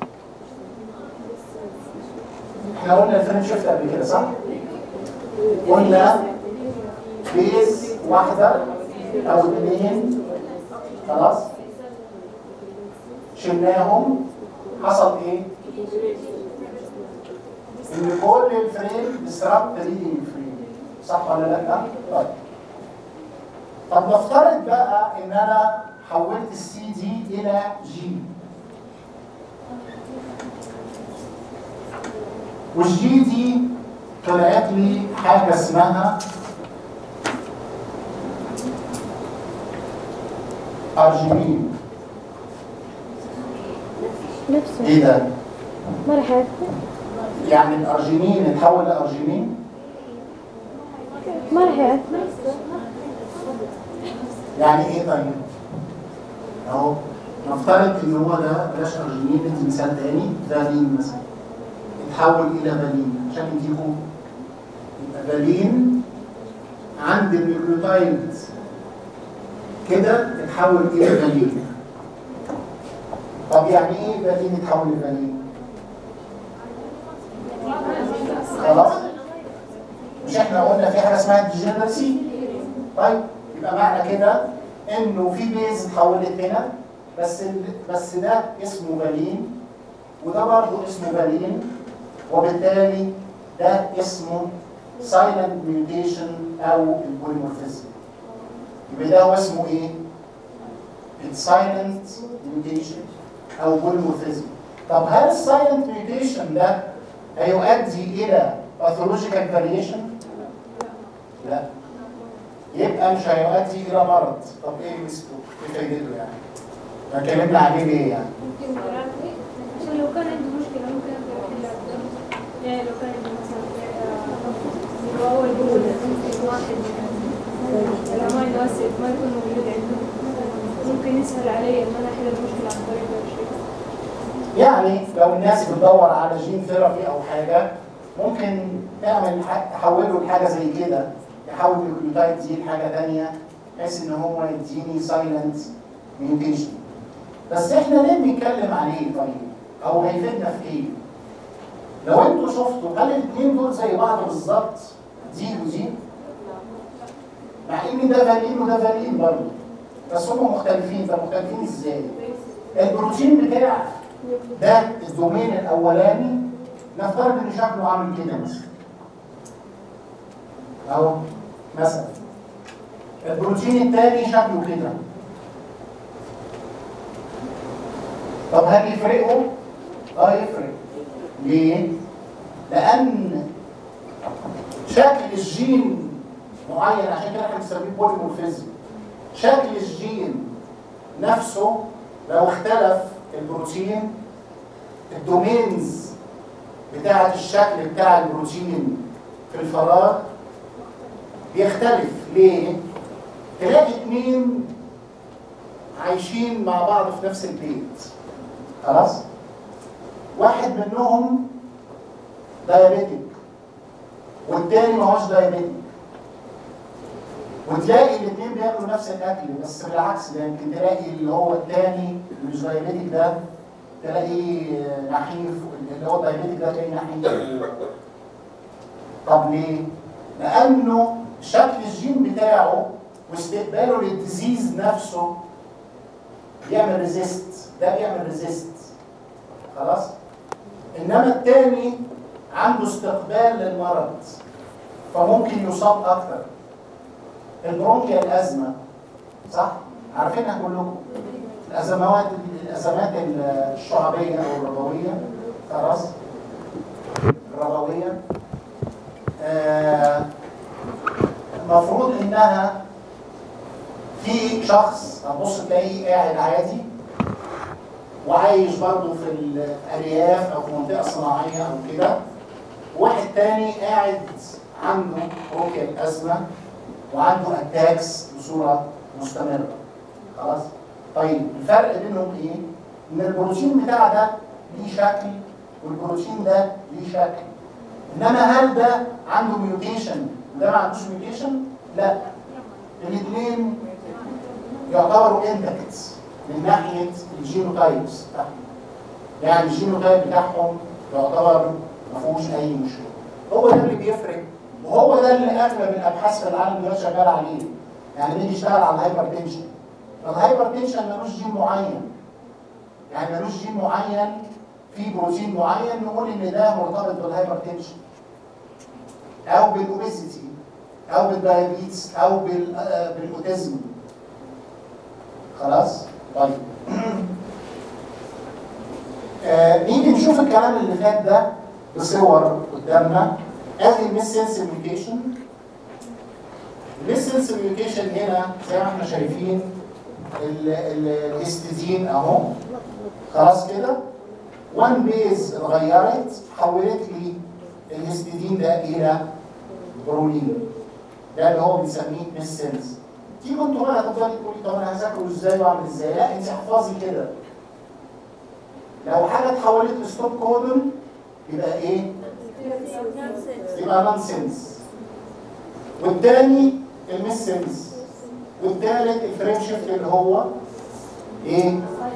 احنا قلنا الفريم شيفت قبل كده صح قلنا بيز واحده او اثنين خلاص شلناهم حصل ايه ان كل الفريم ديسربت ريدنج فريم صح ولا لا طيب طب نفترض بقى ان انا حولت السي دي الى جي والجي دي طلعت لي حاجه اسمها ارجينين نفسه ايه ده؟ ما راح يكفي يعني الارجينين اتحول لارجينين ما راح يكفي يعني ايه طيب؟ اهو نفترض ان هو ده بلاش ارجينين ندي مثال تاني فالين مثلا اتحول الى فالين عشان يجيبوا يبقى فالين عند النيوكليوتايد كده اتحول الى فالين طب يعني ايه فالين اتحول لفالين؟ خلاص؟ مش احنا قلنا في حاجه اسمها ديجنرسي؟ طيب يبقى معنى كده انه في بيز اتحولت هنا بس ال... بس ده اسمه فالين وده برضه اسمه فالين وبالتالي ده اسمه سايلنت ميوتيشن او البوليمورفيزم يبقى ده هو اسمه ايه؟ السايلنت ميوتيشن او بوليمورفيزم طب هل السايلنت ميوتيشن ده هيؤدي الى باثولوجيكال فاريشن؟ لا يبقى مش هيؤدي الى مرض طب ايه مسكه؟ ايه فايدته يعني؟ ما اتكلمنا عليه ليه يعني؟ ممكن دراسي عشان لو كان عنده مشكلة ممكن أقدر أحلها بدون يعني لو كان عنده مثلا اللي هو الجهود ممكن واحد لما ما يناسب ما يكون موجود عنده ممكن يسهل علي إن أنا أحل المشكلة عن طريق الشيء يعني لو الناس بتدور على جين ثيرابي او حاجه ممكن تعمل ح- تحوله لحاجه زي كده يحول النيوكليوتايد دي لحاجه ثانيه بحيث ان هو يديني سايلنت ميوتيشن بس احنا ليه بنتكلم عليه طيب؟ او هيفيدنا في ايه؟ لو انتوا شفتوا هل الاثنين دول زي بعض بالظبط؟ دي ودي؟ مع ان ده فالين وده فالين برضه بس هم مختلفين طب مختلفين ازاي؟ البروتين بتاع ده الدومين الاولاني نفترض ان شكله عامل كده مثلا اهو مثلا البروتين الثاني شكله كده طب هل يفرقوا؟ اه يفرق ليه؟ لان شكل الجين معين عشان كده احنا بنسميه بوليمورفيزم شكل الجين نفسه لو اختلف البروتين الدومينز بتاعة الشكل بتاع البروتين في الفراغ بيختلف ليه؟ تلاقي اتنين عايشين مع بعض في نفس البيت خلاص؟ واحد منهم دايابيتك والتاني ما هوش دايابيتك وتلاقي الاثنين بياكلوا نفس الاكل بس بالعكس ده يمكن تلاقي اللي هو الثاني اللي مش دايابيتك ده تلاقيه نحيف اللي هو دايابيتك ده تلاقيه نحيف طب ليه؟ لانه شكل الجين بتاعه واستقباله للديزيز نفسه بيعمل ريزيست ده بيعمل ريزيست خلاص انما التاني عنده استقبال للمرض فممكن يصاب اكتر البرونكيال ازمه صح عارفينها كلكم الازمات الازمات الشعبيه او الربويه خلاص الربويه آه، المفروض انها في شخص هتبص تلاقيه قاعد عادي وعايش برضه في الارياف او في منطقه صناعيه او كده واحد تاني قاعد عنده روكيال ازمه وعنده اتاكس بصوره مستمره خلاص طيب الفرق بينهم ايه ان البروتين بتاع ده ليه شكل والبروتين ده ليه شكل انما هل ده عنده ميوتيشن وده ما عندوش ميوتيشن لا الاثنين يعتبروا انتكتس من ناحيه الجينوتايبس بتاعهم يعني الجينوتايب بتاعهم يعتبر ما فيهوش اي مشكله هو ده اللي بيفرق وهو ده اللي اغلب الابحاث في العالم دلوقتي شغال عليه يعني بيجي يشتغل على الهايبر تنشن الهايبر تنشن ملوش جين معين يعني ملوش جين معين في بروتين معين نقول ان ده مرتبط بالهايبر تنشن او بالاوبيزيتي او بالدايابيتس او بال- آه، بالاوتيزم خلاص طيب آه، نيجي نشوف الكلام اللي فات ده بصور قدامنا ادي الميس سنس ميوتيشن الميس سنس ميوتيشن هنا زي ما احنا شايفين ال- ال- الاستيدين اهو خلاص كده وان بيز اتغيرت حولت لي الهستidine ده الى برولين ده اللي هو بنسميه ميس سنس تيجي انتوا بقى تفضلي تقولي طب انا هذاكره ازاي واعمل ازاي لا انت احفظي كده لو حاجه اتحولت لستوب كودون يبقى ايه؟ يبقى نون سنس والتاني الميس سنس والتالت الفريم شيفت اللي هو ايه؟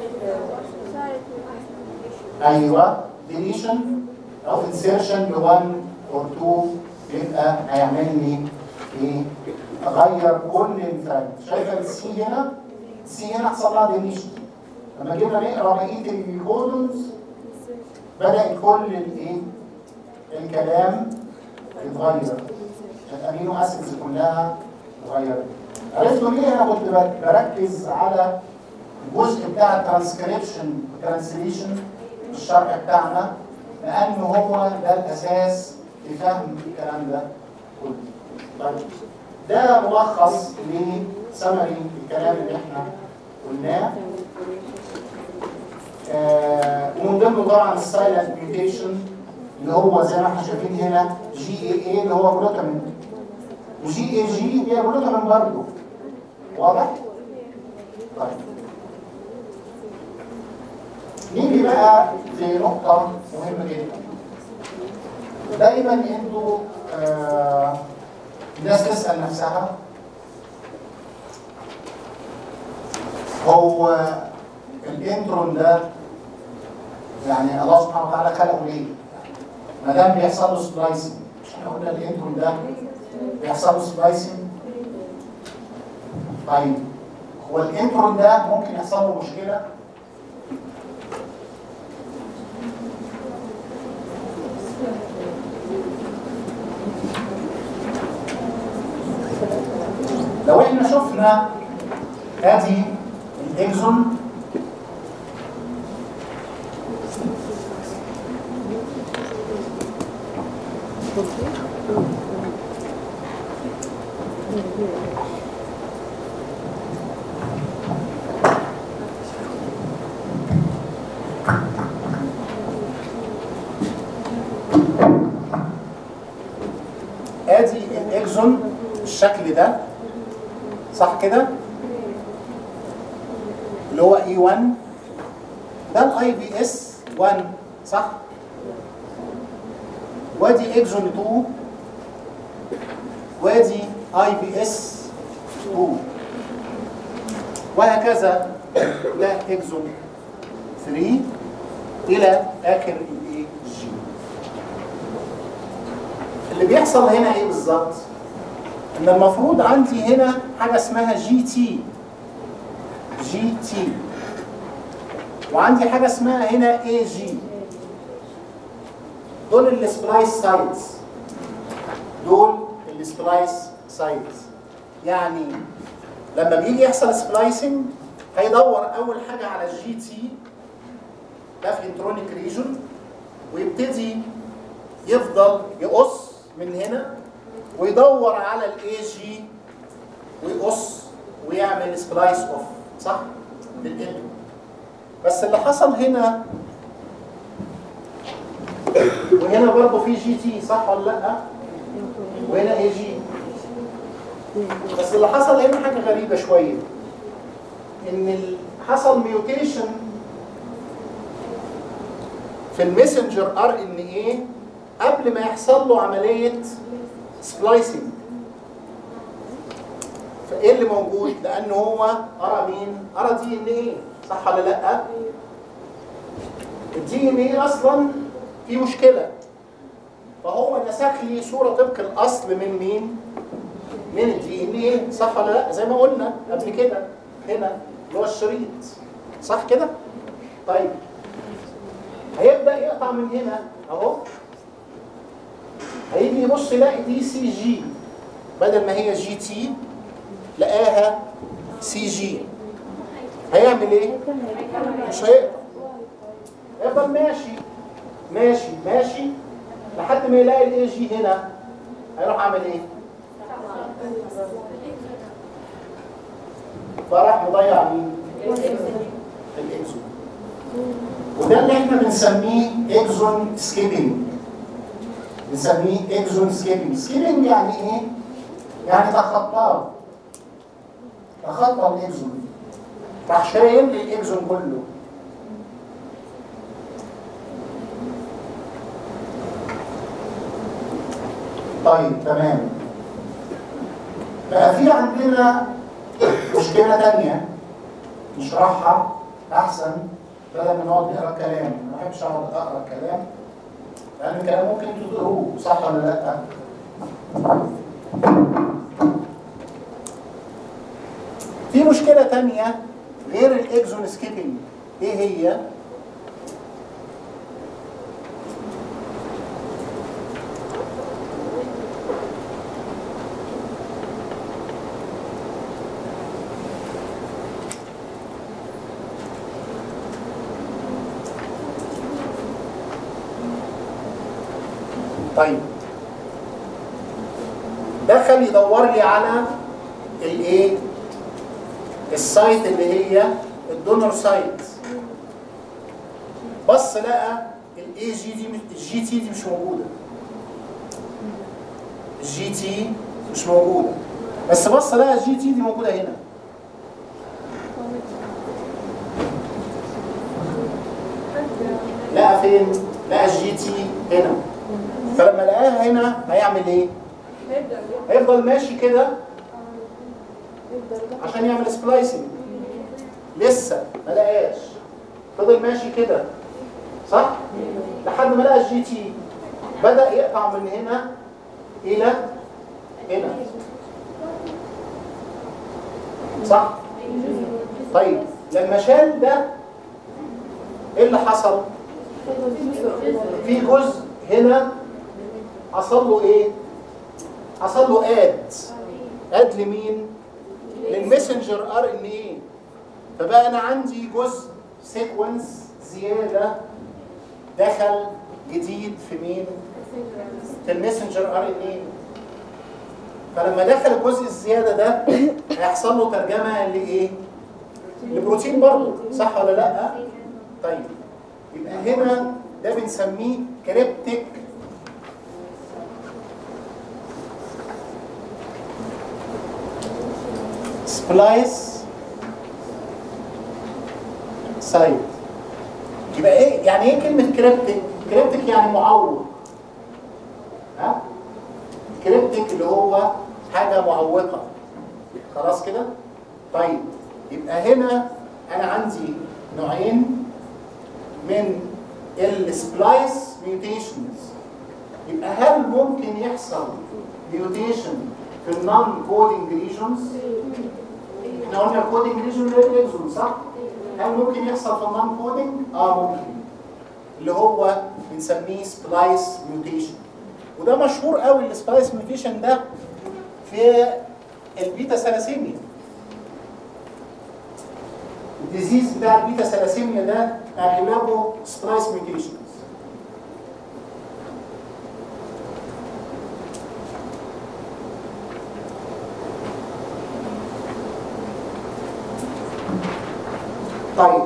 ايوه ديليشن او انسيرشن ل 1 اور 2 يبقى هيعمل لي ايه؟ اغير كل الفرد شايفه السي هنا؟ السي هنا حصل لها ديليشن لما جينا نقرا بقيه الكودونز بدات كل الايه؟ الكلام يتغير الامينو اسيدز كلها اتغيرت عرفتوا ليه انا كنت بركز على الجزء بتاع الترانسكريبشن والترانسليشن في الشرح بتاعنا لان هو ده الاساس في فهم الكلام ده كله طيب ده ملخص لسمري الكلام اللي احنا قلناه آه ومن ضمنه طبعا السايلنت ميوتيشن اللي هو زي ما احنا شايفين هنا جي اي اي اللي هو جلوتامين وجي اي جي هي جلوتامين برضه واضح؟ طيب نيجي بقى لنقطة مهمة جدا دايما انتوا آه الناس تسأل نفسها هو الانترون ده يعني الله سبحانه وتعالى خلقه ليه؟ ما دام بيحصل له سبلايسنج مش احنا قلنا الانترون ده بيحصل له سبلايسنج طيب هو الانترون ده ممكن يحصل له مشكله لو احنا شفنا ادي الاكزون ادي الاكزون بالشكل ده صح كده اللي هو اي 1 ده الاي بي اس 1 صح وادي اكزون 2 وادي اي بي اس 2 وهكذا الى اكزون 3 الى اخر الايه جي اللي بيحصل هنا ايه بالظبط ان المفروض عندي هنا حاجه اسمها جي تي جي تي وعندي حاجه اسمها هنا اي جي دول السبلايس سايتس دول السبلايس سايتس يعني لما بيجي يحصل سبلايسنج هيدور اول حاجه على الجي تي ده في انترونيك ريجون ويبتدي يفضل يقص من هنا ويدور على الاي جي ويقص ويعمل سبلايس اوف صح؟ بالإل بس اللي حصل هنا وهنا برضه في جي تي صح ولا لا؟ وهنا اي جي بس اللي حصل هنا حاجه غريبه شويه ان ال- حصل ميوتيشن في الميسنجر ار ان ايه قبل ما يحصل له عمليه سبلايسنج فايه اللي موجود؟ لان هو ارى مين؟ ارى دي ان ايه صح ولا لا؟ الدي ان ايه اصلا في مشكله فهو نسخ لي صوره طبق الاصل من مين؟ من الدي ان ايه صح ولا لا؟ زي ما قلنا قبل كده هنا اللي هو الشريط صح كده؟ طيب هيبدا يقطع من هنا اهو هيجي يبص يلاقي دي سي جي بدل ما هي جي تي لقاها سي جي هيعمل ايه؟ مش هيقطع يفضل ماشي ماشي ماشي لحد ما يلاقي الاي جي هنا هيروح عامل ايه؟ فراح مضيع مين؟ الاكزون وده اللي احنا بنسميه اكزون سكيبنج بنسميه اكزون سكيبنج سكيبنج يعني ايه؟ يعني تخطاه تخطى الاكزون راح شايل لي الاكزون كله طيب تمام بقى في عندنا مشكلة تانية نشرحها أحسن بدل ما نقعد نقرا كلام ما بحبش أقعد أقرا كلام لأن الكلام ممكن تقروه صح ولا لأ؟ في مشكلة تانية غير الإكزون سكيبنج إيه هي؟ طيب دخل يدور لي على الايه السايت اللي هي الدونر سايت بص لقى الاي جي دي الجي تي دي مش موجوده الجي تي مش موجوده بس بص لقى الجي تي دي موجوده هنا لقى فين لقى الجي تي هنا فلما لقاها هنا هيعمل ايه هيفضل ماشي كده عشان يعمل سبلايسنج لسه ما لقاش فضل ماشي كده صح لحد ما لقى الجي تي بدا يقطع من هنا الى هنا صح طيب لما شال ده ايه اللي حصل في جزء هنا حصل له ايه حصل له اد اد لمين للمسنجر ار ان ايه فبقى انا عندي جزء سيكونس زياده دخل جديد في مين في المسنجر ار ان ايه فلما دخل الجزء الزياده ده هيحصل له ترجمه لايه لبروتين برضه صح ولا لا طيب يبقى هنا ده بنسميه كريبتيك سبلايس سايت يبقى ايه يعني ايه كلمه كريبتيك كريبتيك يعني معوق ها كريبتيك اللي هو حاجه معوقه خلاص كده طيب يبقى هنا انا عندي نوعين من السبلايس ميوتيشنز يبقى هل ممكن يحصل ميوتيشن في النون كودينج ريجونز احنا قلنا الكودينج ريجون غير الاكزون صح هل ممكن يحصل في النون كودنج؟ اه ممكن اللي هو بنسميه سبلايس ميوتيشن وده مشهور قوي السبلايس ميوتيشن ده في البيتا ثلاسيميا الديزيز بتاع البيتا ثلاسيميا ده اغلبه سبلايس ميوتيشنز طيب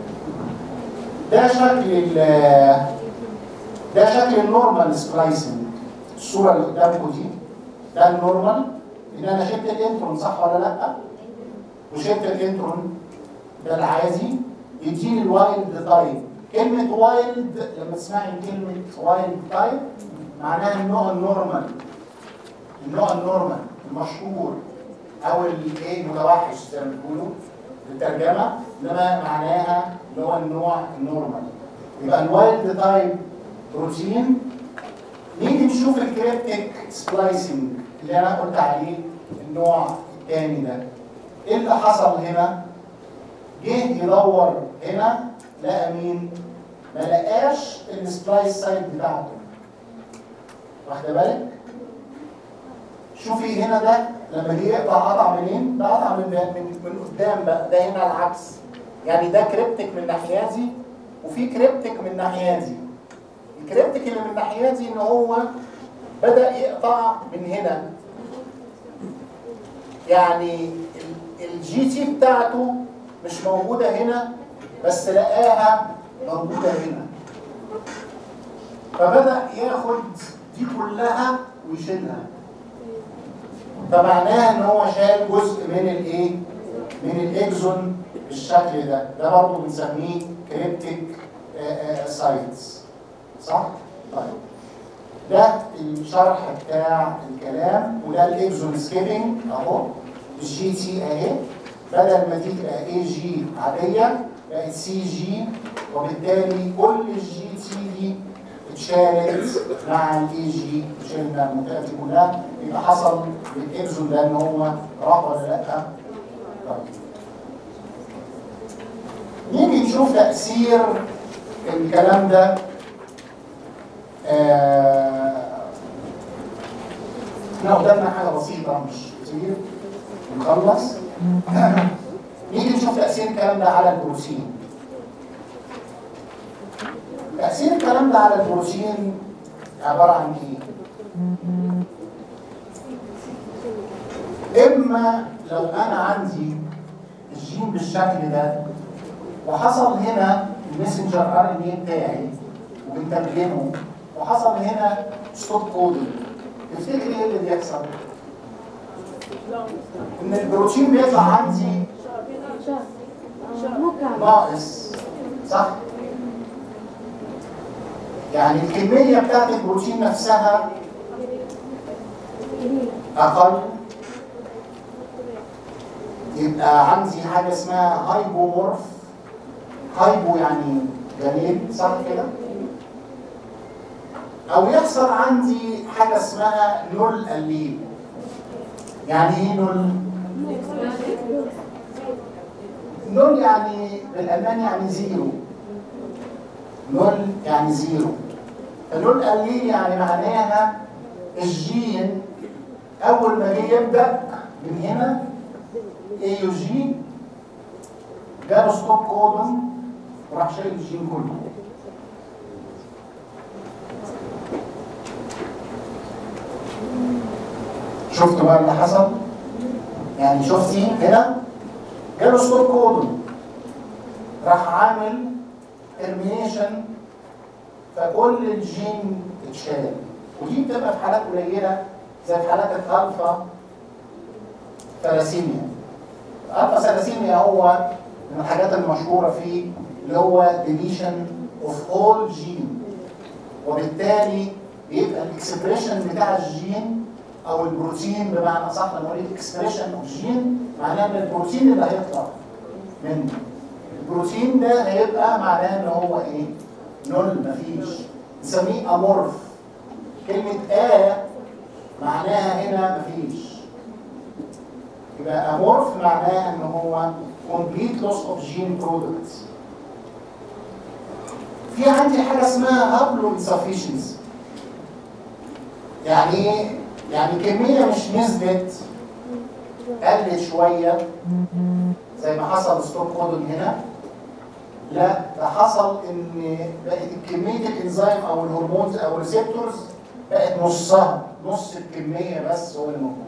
ده شكل ال ده شكل النورمال سبلايسنج الصوره اللي قدامكم دي ده النورمال ان انا شلت الانترون صح ولا لا وشلت الانترون ده العادي يديني الوايلد تايب كلمه وايلد لما تسمعي كلمه وايلد تايب معناها النوع النورمال النوع النورمال المشهور او الايه المتوحش زي ما بيقولوا الترجمه انما معناها اللي هو النوع النورمال يبقى الوايلد تايب بروتين نيجي نشوف الكريبتيك سبلايسنج اللي انا قلت عليه النوع الثاني ده ايه اللي حصل هنا جه يدور هنا لقى مين ما لقاش السبلايس سايت بتاعته واخده بالك شوفي هنا ده لما جه يقطع قطع منين؟ ده قطع من من من قدام بقى ده هنا العكس يعني ده كريبتك من ناحيتي وفي كريبتك من ناحيتي الكريبتك اللي من ناحيتي ان هو بدا يقطع من هنا يعني الجي تي بتاعته مش موجوده هنا بس لقاها موجوده هنا فبدا ياخد دي كلها ويشيلها فمعناها ان هو شال جزء من الايه من الاكزون بالشكل ده ده برضه بنسميه كريبتيك سايتس صح طيب ده الشرح بتاع الكلام وده الاكزون سكيبنج اهو الجي تي اهي بدل ما دي تبقى اي جي عاديه بقت سي جي وبالتالي كل الجي تي دي اتشالت مع الاي جي شلنا المنطقه دي كلها يبقى حصل للاكزون ده ان هو راح ولا لا طيب نيجي نشوف تاثير الكلام ده آه، احنا قدامنا حاجه بسيطه مش كتير نخلص نيجي نشوف تاثير الكلام ده على البروتين تأثير الكلام ده على البروتين عبارة عن ايه؟ إما لو أنا عندي الجين بالشكل ده وحصل هنا المسنجر ار ان اي بتاعي وبنترجمه وحصل هنا ستوب كودنج تفتكر ايه اللي بيحصل؟ ان البروتين بيطلع عندي شهر آه، مو كامل ناقص صح؟ يعني الكمية بتاعت البروتين نفسها قليلة أقل يبقى عندي حاجة اسمها هايبومورف هايبو يعني جميل صح كده؟ أو يحصل عندي حاجة اسمها نول الليل يعني إيه نول؟ نول يعني بالألماني يعني زيرو نول يعني زيرو فنول قليل يعني معناها الجين أول ما جه يبدأ من هنا اي يو جي جاله ستوب كودون وراح شايل الجين كله شفتوا بقى اللي حصل؟ يعني شفتي هنا جاله ستوب كودون راح عامل ترمينيشن فكل الجين اتشال ودي بتبقى في حالات قليله زي في حالات الالفا ثلاسيميا الالفا ثلاسيميا هو من الحاجات المشهوره فيه اللي هو ديليشن اوف اول جين وبالتالي بيبقى الاكسبريشن بتاع الجين او البروتين بمعنى صح لما اقول اكسبريشن اوف جين معناه ان البروتين اللي هيطلع منه البروتين ده هيبقى معناه ان هو ايه نول مفيش نسميه امورف كلمة آ معناها هنا مفيش يبقى امورف معناها ان هو complete loss of gene products في عندي حاجه اسمها هابلو insufficiency يعني ايه؟ يعني كميه مش نزلت قلت شويه زي ما حصل ستوب كودون هنا لا ده حصل ان بقت كميه الانزيم او الهرمونز او الريسبتورز بقت نصها نص الكميه بس هو اللي موجود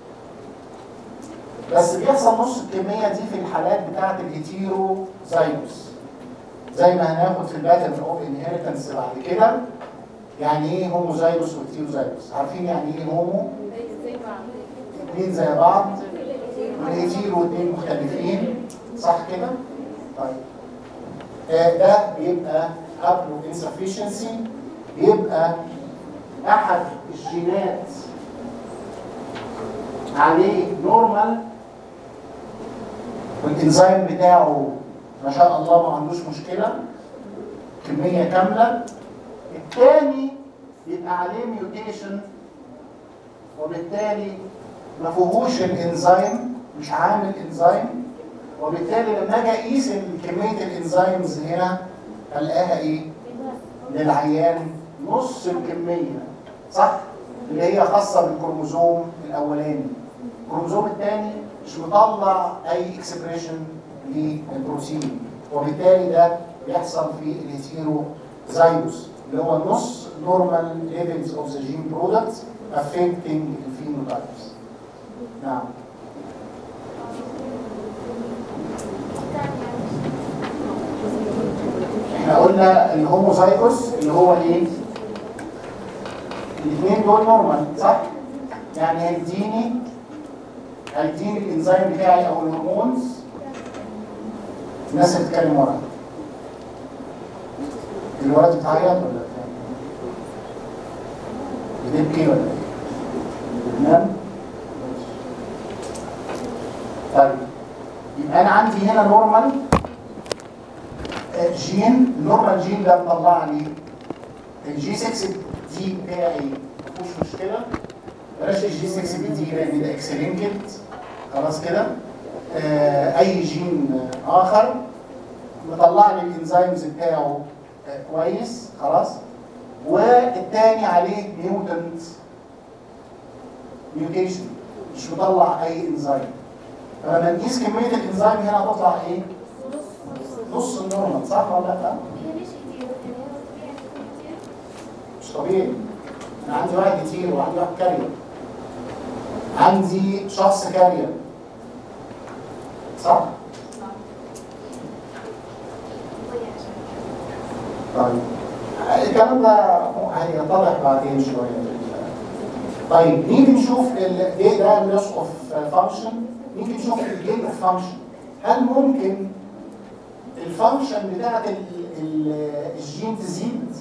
بس بيحصل نص الكميه دي في الحالات بتاعه الهيتيرو زايوس زي ما هناخد في الباترن اوف انهيرتنس بعد كده يعني ايه هومو زايوس وهيتيرو زايوس عارفين يعني ايه هومو اثنين زي بعض والهيتيرو اثنين مختلفين صح كده طيب آه، ده بيبقى هابلو insufficiency بيبقى احد الجينات عليه نورمال والانزيم بتاعه ما شاء الله ما عندوش مشكله كميه كامله الثاني يبقى عليه ميوتيشن وبالتالي ما فيهوش الانزيم مش عامل انزيم وبالتالي لما اجي اقيس كميه الانزيمز هنا الاقيها ايه؟ للعيان نص الكميه صح؟ اللي هي خاصه بالكروموزوم الاولاني الكروموزوم الثاني مش مطلع اي اكسبريشن للبروتين وبالتالي ده بيحصل في الهيتيرو زايوس اللي هو نص نورمال ليفلز اوف ذا جين برودكتس affecting الفينوتايبس نعم احنا قلنا الهوموزايجوس اللي هو ايه؟ الاثنين دول نورمال صح؟ يعني هيديني هيديني الانزيم بتاعي او الهرمونز الناس اللي بتتكلم ورا الولد بتعيط ولا بتبكي ولا ايه؟ بتنام؟ طيب يبقى انا عندي هنا نورمال جين النورمال جين ده مطلع لي الجي 6 دي بتاعي مفيهوش مشكله بلاش الجي 6 بي دي لان ده اكس لينكد خلاص كده آه اي جين اخر مطلع لي الانزيمز بتاعه آه كويس خلاص والتاني عليه ميوتنت ميوتيشن مش مطلع اي انزيم فلما نقيس كميه الانزيم هنا هتطلع ايه؟ نص النورمال صح ولا لا؟ مش طبيعي انا عندي واحد كتير وعندي واحد كارير عندي شخص كارير صح؟ طيب الكلام ده هيتضح بعدين شويه طيب نيجي نشوف ايه ده اللوس اوف فانكشن نيجي نشوف الجين اوف فانكشن هل ممكن الفانكشن بتاعت الجين تزيد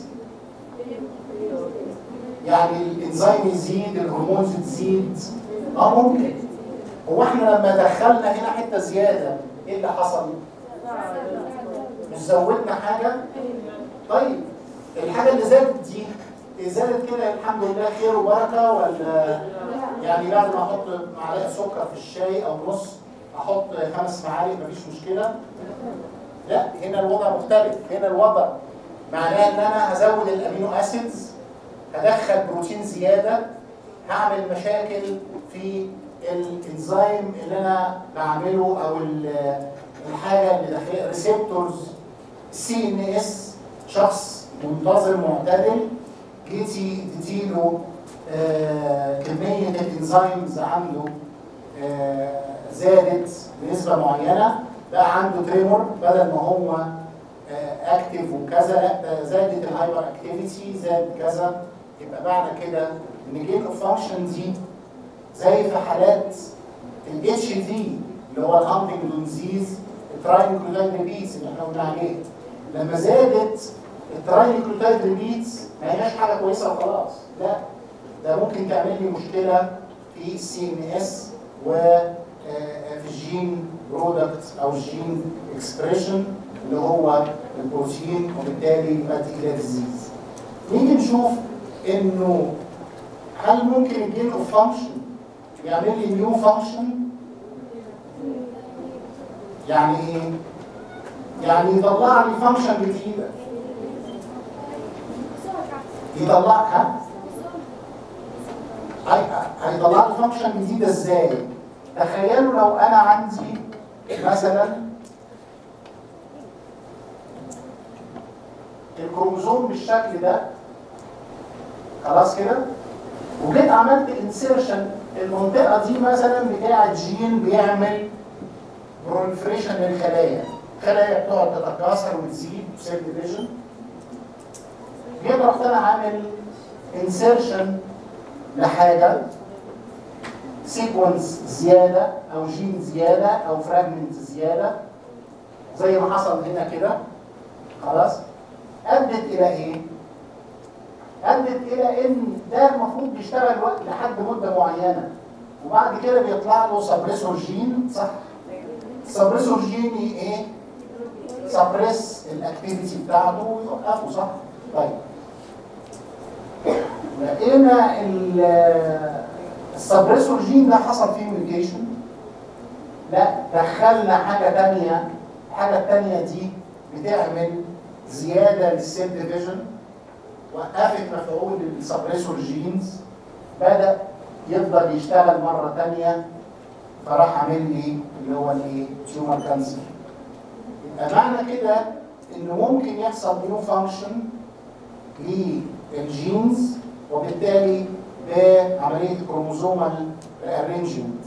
يعني الانزيم يزيد الهرمونز تزيد اه ممكن هو احنا لما دخلنا هنا حته زياده ايه اللي حصل؟ مش زودنا حاجه؟ طيب الحاجه اللي زادت دي زادت كده الحمد لله خير وبركه ولا يعني بعد ما احط معلقه سكر في الشاي او نص احط خمس معالق مفيش مشكله لا هنا الوضع مختلف هنا الوضع معناه ان انا هزود الامينو اسيدز هدخل بروتين زياده هعمل مشاكل في الانزيم اللي انا بعمله او الحاجه اللي داخلها ريسبتورز سي ان اس شخص منتظم معتدل جيتي تديله آه كميه الانزيمز عنده آه زادت بنسبه معينه بقى عنده تريمور بدل ما هو اكتف وكذا لا زادت الهايبر اكتيفيتي زاد كذا يبقى معنى كده ان جين اوف فانكشن دي زي في حالات الاتش دي اللي هو الهانتنجتون ديزيز التراينكلوتايد ريبيتس اللي احنا قلنا عليه لما زادت التراينكلوتايد ريبيتس ما هياش حاجه كويسه وخلاص لا ده ممكن تعمل لي مشكله في السي ان اس و في الجين برودكت او الجين اكسبريشن اللي هو البروتين وبالتالي يؤدي الى ديزيز. نيجي نشوف انه هل ممكن الجين اوف فانكشن يعمل لي نيو فانكشن؟ يعني ايه؟ يعني يطلع لي فانكشن جديده يطلعها هي- هيطلع لي فانكشن جديده ازاي؟ تخيلوا لو انا عندي مثلا الكروموزوم بالشكل ده خلاص كده وجيت عملت انسيرشن المنطقه دي مثلا بتاعه جين بيعمل بروليفريشن للخلايا الخلايا بتقعد تتكاثر وتزيد سيل ديفيجن جيت رحت انا عامل انسيرشن لحاجه سيكونس زياده او جين زياده او فراجمنت زياده زي ما حصل هنا كده خلاص ادت الى ايه؟ ادت الى ان ده المفروض بيشتغل وقت لحد مده معينه وبعد كده بيطلع له سبريسور جين صح؟ سبريسور جين ايه؟ سبريس الاكتيفيتي بتاعته ويوقفه صح؟ طيب لقينا ال- السبريسور جين ده حصل فيه ميوتيشن لا دخلنا حاجه تانية الحاجه التانية دي بتعمل زياده للسيل ديفيجن وقفت مفعول السبريسور جينز بدا يفضل يشتغل مره تانية فراح عامل لي اللي هو الايه تيومر كانسر يبقى معنى كده انه ممكن يحصل نيو فانكشن للجينز وبالتالي بعمليه كروموزومال ريارينجمنت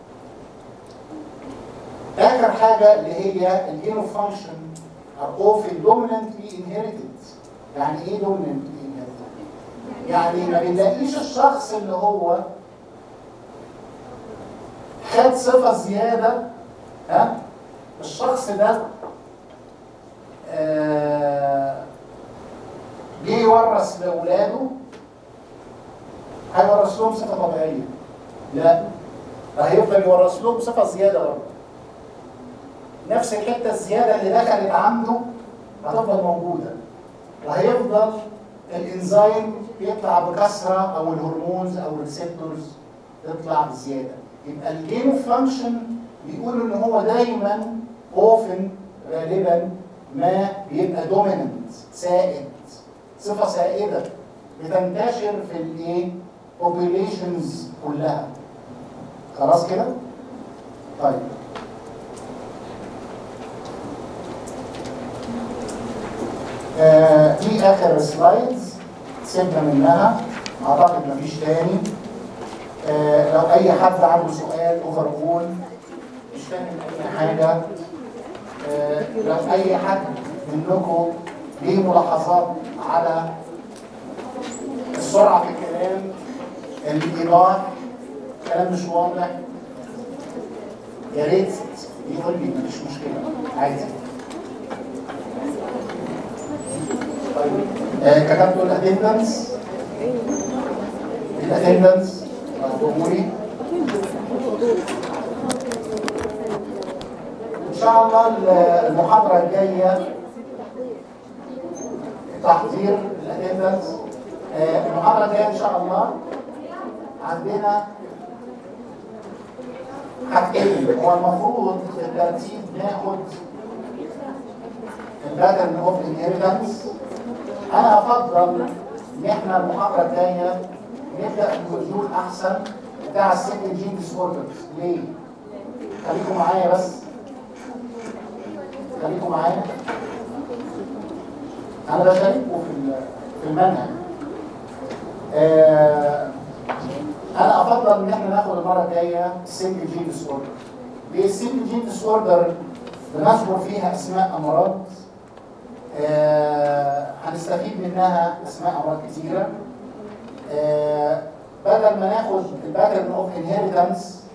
اخر حاجه اللي هي الجين اوف فانكشن are often dominantly inherited يعني ايه dominantly inherited يعني ما بنلاقيش الشخص اللي هو خد صفه زياده ها الشخص ده آه، جه يورث لاولاده هيورث لهم صفه طبيعيه لا ده هيفضل يورث لهم صفه زياده برضه نفس الحته الزياده اللي دخلت عنده هتفضل موجوده وهيفضل الانزيم يطلع بكثره او الهرمونز او الريسبتورز تطلع بزياده يبقى الجين اوف فانكشن بيقولوا ان هو دايما اوفن غالبا ما بيبقى دوميننت سائد صفه سائده بتنتشر في الايه populations كلها خلاص كده طيب آه، دي اخر سلايدز سيبنا منها اعتقد مفيش تاني آه، لو اي حد عنده سؤال اوفر اول مش فاهم اي حاجه آه، لو اي حد منكم ليه ملاحظات على السرعه في الكلام الايضاح كلام مش واضح يا ريت يقول لي مفيش مشكله عادي طيب آه، كتبتوا الاتندنس الاتندنس جمهوري ان شاء الله المحاضره الجايه تحضير الاتندنس المحاضره الجايه ان شاء الله عندنا حاجتين هو المفروض في الترتيب ناخد الباترن اوف انهيرتنس انا افضل ان احنا المحاضره الجايه نبدا بموديول احسن بتاع السنجل جين ديس اوردرز ليه؟ خليكم معايا بس خليكم معايا انا بشارككم في ال- في المنهج آه انا افضل ان احنا ناخد المره الجايه السنجل جين ديس اوردر ليه السنجل جين ديس اوردر بنذكر فيها اسماء امراض آه، هنستفيد منها اسماء امراض كتيره آه، بدل ما ناخد الباترن اوف انهيرتنس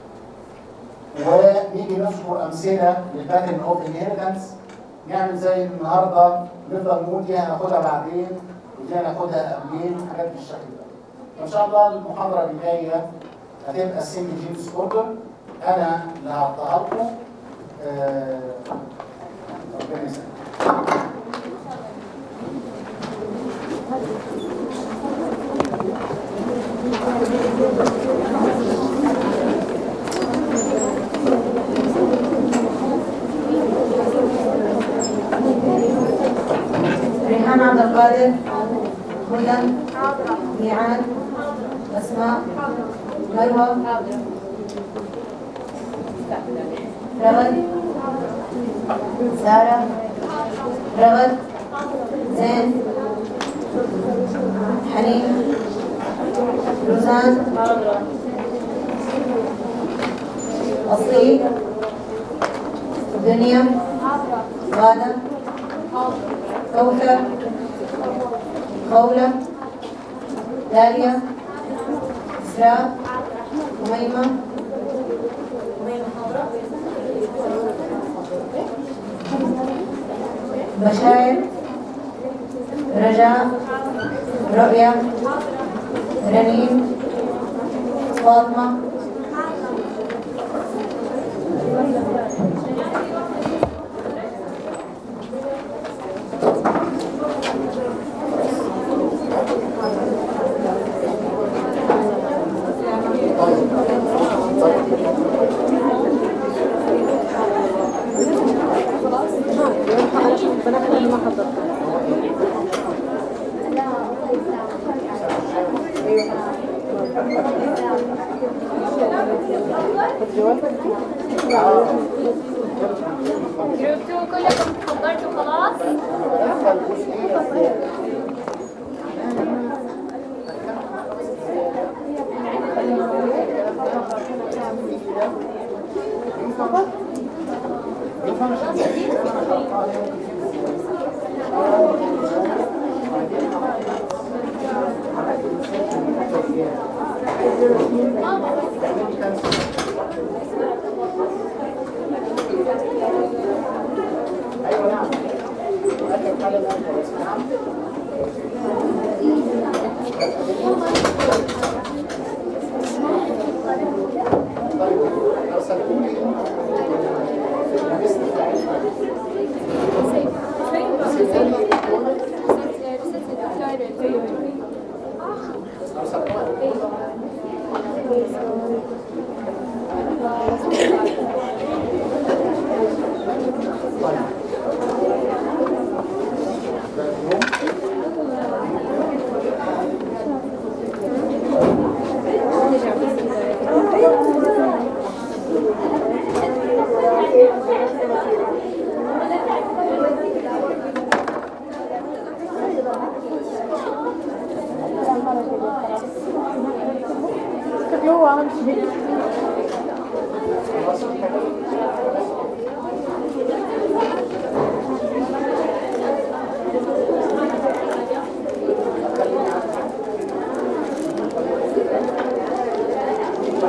ونيجي نذكر امثله للباترن اوف انهيرتنس نعمل زي النهارده نفضل نقول دي هناخدها بعدين ودي هناخدها قبلين حاجات بالشكل ده فان شاء الله المحاضره اللي جايه هتبقى السنجل جيمس اوردر انا اللي هعطيها لكم آه، ربنا يسلمك القادر هدى ميعاد أسماء مروة رغد سارة رغد زين حنين روزان أصيل دنيا غادة كوثر خولة داليا إسراء أميمة بشاير رجاء رؤيا رنين فاطمة جروب 2 كلكم حضرتوا خلاص؟ ايوه نعم اخر حاجه نعم طيب لو سالتوني الليست بتاعتنا لو سالتوني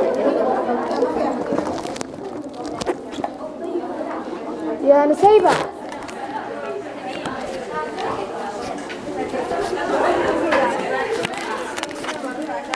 يا نسيبة